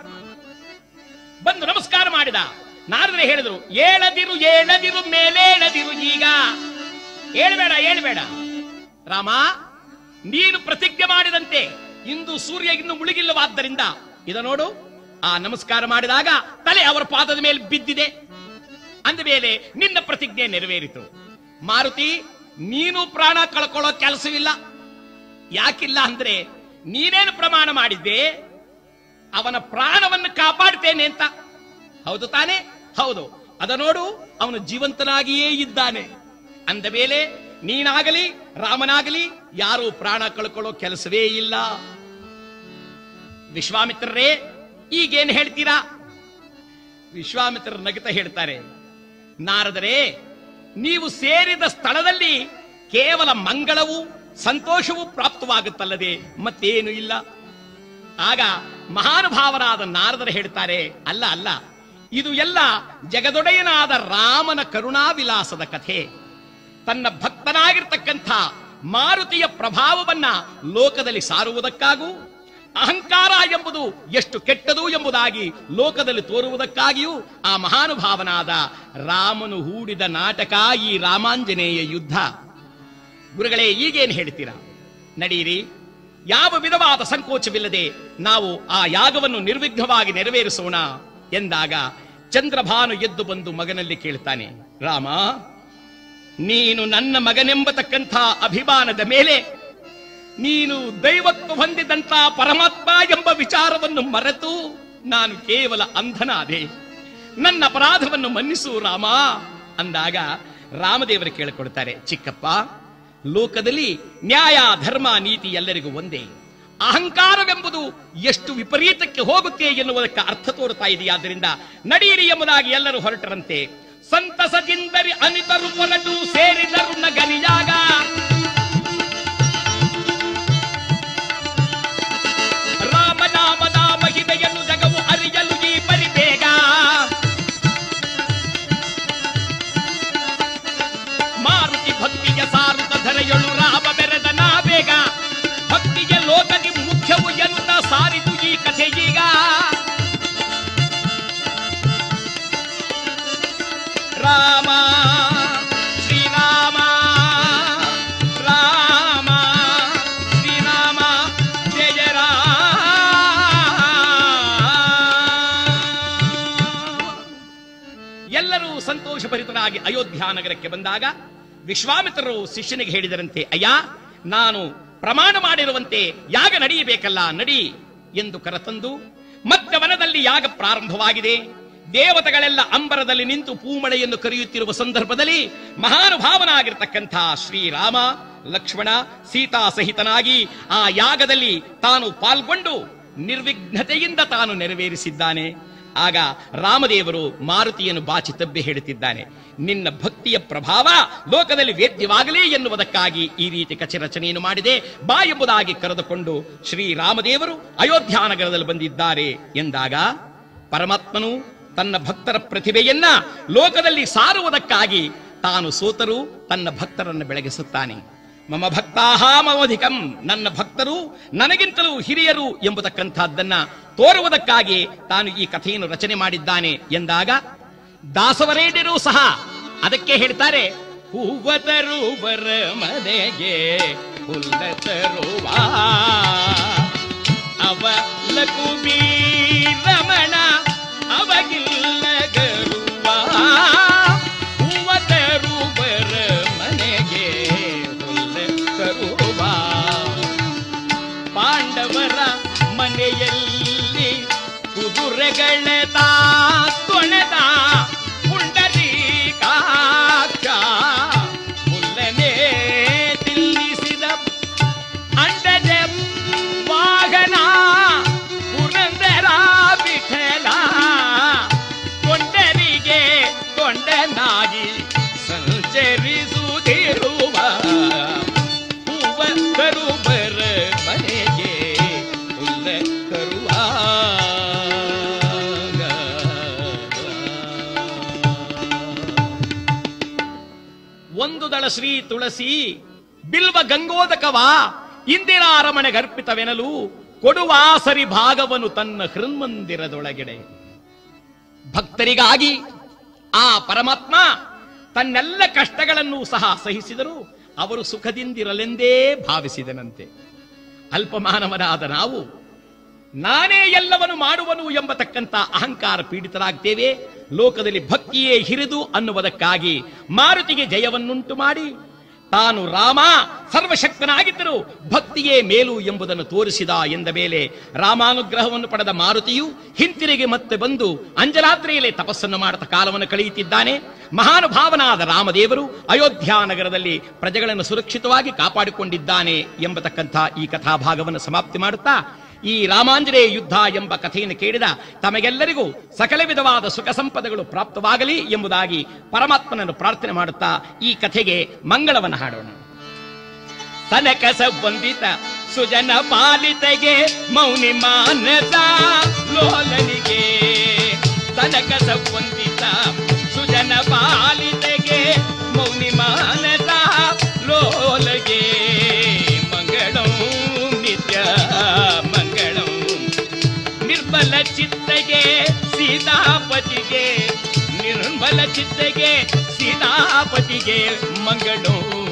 ಬಂದು ನಮಸ್ಕಾರ ಮಾಡಿದ ನಾರದರೆ ಹೇಳಿದರು ಏಳದಿರು ಏಳದಿರು ಮೇಲೇಳದಿರು ಈಗ ಏಳಬೇಡ ಏಳಬೇಡ ರಾಮ ನೀನು ಪ್ರತಿಜ್ಞೆ ಮಾಡಿದಂತೆ ಇಂದು ಸೂರ್ಯ ಇನ್ನು ಮುಳುಗಿಲ್ಲವಾದ್ದರಿಂದ ಇದ ನೋಡು ಆ ನಮಸ್ಕಾರ ಮಾಡಿದಾಗ ತಲೆ ಅವರ ಪಾದದ ಮೇಲೆ ಬಿದ್ದಿದೆ ಅಂದ ಮೇಲೆ ನಿನ್ನ ಪ್ರತಿಜ್ಞೆ ನೆರವೇರಿತು ಮಾರುತಿ ನೀನು ಪ್ರಾಣ ಕಳ್ಕೊಳ್ಳೋ ಕೆಲಸವಿಲ್ಲ ಯಾಕಿಲ್ಲ ಅಂದ್ರೆ ನೀನೇನು ಪ್ರಮಾಣ ಮಾಡಿದ್ದೆ ಅವನ ಪ್ರಾಣವನ್ನು ಕಾಪಾಡ್ತೇನೆ ಅಂತ ಹೌದು ತಾನೆ ಹೌದು ಅದ ನೋಡು ಅವನು ಜೀವಂತನಾಗಿಯೇ ಇದ್ದಾನೆ ಅಂದ ಮೇಲೆ ನೀನಾಗಲಿ ರಾಮನಾಗಲಿ ಯಾರು ಪ್ರಾಣ ಕಳ್ಕೊಳ್ಳೋ ಕೆಲಸವೇ ಇಲ್ಲ ವಿಶ್ವಾಮಿತ್ರರೇ ಈಗೇನು ಹೇಳ್ತೀರಾ ವಿಶ್ವಾಮಿತ್ರ ನಗುತ್ತಾ ಹೇಳ್ತಾರೆ ನಾರದರೆ ನೀವು ಸೇರಿದ ಸ್ಥಳದಲ್ಲಿ ಕೇವಲ ಮಂಗಳವು ಸಂತೋಷವೂ ಪ್ರಾಪ್ತವಾಗುತ್ತಲ್ಲದೆ ಮತ್ತೇನು ಇಲ್ಲ ಆಗ ಮಹಾನುಭಾವರಾದ ನಾರದರು ಹೇಳ್ತಾರೆ ಅಲ್ಲ ಅಲ್ಲ ಇದು ಎಲ್ಲ ಜಗದೊಡೆಯನಾದ ರಾಮನ ಕರುಣಾವಿಲಾಸದ ಕಥೆ ತನ್ನ ಭಕ್ತನಾಗಿರ್ತಕ್ಕಂಥ ಮಾರುತಿಯ ಪ್ರಭಾವವನ್ನ ಲೋಕದಲ್ಲಿ ಸಾರುವುದಕ್ಕಾಗೂ ಅಹಂಕಾರ ಎಂಬುದು ಎಷ್ಟು ಕೆಟ್ಟದು ಎಂಬುದಾಗಿ ಲೋಕದಲ್ಲಿ ತೋರುವುದಕ್ಕಾಗಿಯೂ ಆ ಮಹಾನುಭಾವನಾದ ರಾಮನು ಹೂಡಿದ ನಾಟಕ ಈ ರಾಮಾಂಜನೇಯ ಯುದ್ಧ ಗುರುಗಳೇ ಈಗೇನು ಹೇಳ್ತೀರಾ ನಡೀರಿ ಯಾವ ವಿಧವಾದ ಸಂಕೋಚವಿಲ್ಲದೆ ನಾವು ಆ ಯಾಗವನ್ನು ನಿರ್ವಿಘ್ನವಾಗಿ ನೆರವೇರಿಸೋಣ ಎಂದಾಗ ಚಂದ್ರಭಾನು ಎದ್ದು ಬಂದು ಮಗನಲ್ಲಿ ಕೇಳ್ತಾನೆ ರಾಮ ನೀನು ನನ್ನ ಮಗನೆಂಬತಕ್ಕಂಥ ಅಭಿಮಾನದ ಮೇಲೆ ನೀನು ದೈವತ್ವ ಹೊಂದಿದಂತ ಪರಮಾತ್ಮ ಎಂಬ ವಿಚಾರವನ್ನು ಮರೆತು ನಾನು ಕೇವಲ ಅಂಧನಾದೆ ನನ್ನ ಅಪರಾಧವನ್ನು ಮನ್ನಿಸು ರಾಮ ಅಂದಾಗ ರಾಮದೇವರು ಕೇಳಿಕೊಡ್ತಾರೆ ಚಿಕ್ಕಪ್ಪ ಲೋಕದಲ್ಲಿ ನ್ಯಾಯ ಧರ್ಮ ನೀತಿ ಎಲ್ಲರಿಗೂ ಒಂದೇ ಅಹಂಕಾರವೆಂಬುದು ಎಷ್ಟು ವಿಪರೀತಕ್ಕೆ ಹೋಗುತ್ತೆ ಎನ್ನುವುದಕ್ಕೆ ಅರ್ಥ ತೋರುತ್ತಾ ಇದೆಯಾದ್ದರಿಂದ ನಡೆಯಿರಿ ಎಂಬುದಾಗಿ ಎಲ್ಲರೂ ಹೊರಟರಂತೆ ಸಂತಸದಿಂದರಿ ಅನಿತರು ಹೊರಟು ಸೇರಿದರು ನಗರಿಯಾಗ ರಾಮನಾಮದ ಮಹಿಮೆಯನ್ನು ಜಗವು ಅರಿಯಲು ಈ ಪರಿಬೇಗ ಮಾರುತಿ ಭಕ್ತಿಯ ಸಾರುತ್ತ ಧರೆಯಳು ರಾಮ ಬೆರೆದ ನಾವೇಗ ಭಕ್ತಿಯ ಲೋಕದಿ ಮುಖ್ಯವು ಎನ್ನುತ್ತ ಸಾರಿತು ಈ ಕಥೆ ಈಗ ರಾಮ ಶ್ರೀರಾಮ ರಾಮ ಶ್ರೀರಾಮ ಜಯ ರಾಮ ಎಲ್ಲರೂ ಸಂತೋಷಭರಿತರಾಗಿ ಅಯೋಧ್ಯ ನಗರಕ್ಕೆ ಬಂದಾಗ ವಿಶ್ವಾಮಿತ್ರರು ಶಿಷ್ಯನಿಗೆ ಹೇಳಿದರಂತೆ ಅಯ್ಯ ನಾನು ಪ್ರಮಾಣ ಮಾಡಿರುವಂತೆ ಯಾಗ ನಡೆಯಬೇಕಲ್ಲ ನಡಿ ಎಂದು ಕರೆತಂದು ಮತ್ತೆ ವನದಲ್ಲಿ ಯಾಗ ಪ್ರಾರಂಭವಾಗಿದೆ ದೇವತೆಗಳೆಲ್ಲ ಅಂಬರದಲ್ಲಿ ನಿಂತು ಪೂಮಳೆಯನ್ನು ಕರೆಯುತ್ತಿರುವ ಸಂದರ್ಭದಲ್ಲಿ ಮಹಾನುಭಾವನಾಗಿರ್ತಕ್ಕಂಥ ಶ್ರೀರಾಮ ಲಕ್ಷ್ಮಣ ಸೀತಾ ಸಹಿತನಾಗಿ ಆ ಯಾಗದಲ್ಲಿ ತಾನು ಪಾಲ್ಗೊಂಡು ನಿರ್ವಿಘ್ನತೆಯಿಂದ ತಾನು ನೆರವೇರಿಸಿದ್ದಾನೆ ಆಗ ರಾಮದೇವರು ಮಾರುತಿಯನ್ನು ಬಾಚಿ ತಬ್ಬಿ ಹೇಳುತ್ತಿದ್ದಾನೆ ನಿನ್ನ ಭಕ್ತಿಯ ಪ್ರಭಾವ ಲೋಕದಲ್ಲಿ ವೇದ್ಯವಾಗಲಿ ಎನ್ನುವುದಕ್ಕಾಗಿ ಈ ರೀತಿ ಕಚೆ ರಚನೆಯನ್ನು ಮಾಡಿದೆ ಬಾ ಎಂಬುದಾಗಿ ಕರೆದುಕೊಂಡು ಶ್ರೀರಾಮದೇವರು ಅಯೋಧ್ಯ ನಗರದಲ್ಲಿ ಬಂದಿದ್ದಾರೆ ಎಂದಾಗ ಪರಮಾತ್ಮನು ತನ್ನ ಭಕ್ತರ ಪ್ರತಿಭೆಯನ್ನ ಲೋಕದಲ್ಲಿ ಸಾರುವುದಕ್ಕಾಗಿ ತಾನು ಸೋತರು ತನ್ನ ಭಕ್ತರನ್ನು ಬೆಳಗಿಸುತ್ತಾನೆ ಮಮ ಭಕ್ತಾಹ ಮಮಧಿಕಂ ನನ್ನ ಭಕ್ತರು ನನಗಿಂತಲೂ ಹಿರಿಯರು ಎಂಬುದಕ್ಕಂಥದ್ದನ್ನ ತೋರುವುದಕ್ಕಾಗಿ ತಾನು ಈ ಕಥೆಯನ್ನು ರಚನೆ ಮಾಡಿದ್ದಾನೆ ಎಂದಾಗ ದಾಸವರೇಣ್ಯರು ಸಹ ಅದಕ್ಕೆ ಹೇಳ್ತಾರೆ ಹೂವ ತರುವರ ಮನೆಗೆ ಹುಲ್ಲ ತರುವ ಅವ ಲಕುಬಿ ರಮಣ ಅವಗಿಲ್ಲ ಗರುವ ಹೂವ ತರುವರ ಮನೆಗೆ ಹುಲ್ಲ ತರುವ ಪಾಂಡವರ ಮನೆಯಲ್ಲಿ ಕುದುರೆಗಳ ತೊಳೆದ ಪುಂಡರೀಕಾಕ್ಷ ಮುಲ್ಲನೆ ತಿಲ್ಲಿಸಿದ ಅಂಡಜ ದಳ ಶ್ರೀ ತುಳಸಿ ಬಿಲ್ವ ಗಂಗೋದಕವ ಇಂದಿನ ಅರಮನೆಗೆ ಅರ್ಪಿತವೆನಲು ಕೊಡುವ ಸರಿ ಭಾಗವನ್ನು ತನ್ನ ಹೃನ್ಮಂದಿರದೊಳಗೆಡೆ ಭಕ್ತರಿಗಾಗಿ ಆ ಪರಮಾತ್ಮ ತನ್ನೆಲ್ಲ ಕಷ್ಟಗಳನ್ನು ಸಹ ಸಹಿಸಿದರು ಅವರು ಸುಖದಿಂದಿರಲೆಂದೇ ಭಾವಿಸಿದನಂತೆ ಅಲ್ಪಮಾನವನಾದ ನಾವು ನಾನೇ ಎಲ್ಲವನ್ನು ಮಾಡುವನು ಎಂಬತಕ್ಕಂತ ಅಹಂಕಾರ ಪೀಡಿತರಾಗ್ತೇವೆ ಲೋಕದಲ್ಲಿ ಭಕ್ತಿಯೇ ಹಿರಿದು ಅನ್ನುವುದಕ್ಕಾಗಿ ಮಾರುತಿಗೆ ಜಯವನ್ನುಂಟು ಮಾಡಿ ತಾನು ರಾಮ ಸರ್ವಶಕ್ತನಾಗಿದ್ದರು ಭಕ್ತಿಯೇ ಮೇಲು ಎಂಬುದನ್ನು ತೋರಿಸಿದ ಎಂದ ಮೇಲೆ ರಾಮಾನುಗ್ರಹವನ್ನು ಪಡೆದ ಮಾರುತಿಯು ಹಿಂತಿರುಗಿ ಮತ್ತೆ ಬಂದು ಅಂಜಲಾದ್ರಿಯಲ್ಲಿ ತಪಸ್ಸನ್ನು ಮಾಡುತ್ತಾ ಕಾಲವನ್ನು ಕಳೆಯುತ್ತಿದ್ದಾನೆ ಮಹಾನುಭಾವನಾದ ರಾಮದೇವರು ಅಯೋಧ್ಯ ನಗರದಲ್ಲಿ ಪ್ರಜೆಗಳನ್ನು ಸುರಕ್ಷಿತವಾಗಿ ಕಾಪಾಡಿಕೊಂಡಿದ್ದಾನೆ ಎಂಬತಕ್ಕಂಥ ಈ ಕಥಾಭಾಗವನ್ನು ಸಮಾಪ್ತಿ ಮಾಡುತ್ತಾ ಈ ರಾಮಾಂಜನೇಯ ಯುದ್ಧ ಎಂಬ ಕಥೆಯನ್ನು ಕೇಳಿದ ತಮಗೆಲ್ಲರಿಗೂ ಸಕಲ ವಿಧವಾದ ಸುಖ ಸಂಪದಗಳು ಪ್ರಾಪ್ತವಾಗಲಿ ಎಂಬುದಾಗಿ ಪರಮಾತ್ಮನನ್ನು ಪ್ರಾರ್ಥನೆ ಮಾಡುತ್ತಾ ಈ ಕಥೆಗೆ ಮಂಗಳವನ್ನು ಹಾಡೋಣ ತನಕ ಸಂಬಂಧಿತ ಸುಜನ ಪಾಲಿತೆಗೆ ಮೌನಿ ಮಾನಸ ಲೋಲನಿಗೆ ತನಕ ಸಂಬಂಧಿತ ಸುಜನ ಪಾಲಿತೆಗೆ ಮೌನಿ ಮಾನಸ ಲೋಲಗೆ ಮಂಗಳಂ ನಿತ್ಯ ಮಂಗಳಂ ನಿರ್ಮಲ ಚಿತ್ತಗೆ ಸೀತಾಪತಿಗೆ ನಿರ್ಮಲ ಚಿತ್ತಗೆ ಸೀತಾಪತಿಗೆ ಮಂಗಳೋ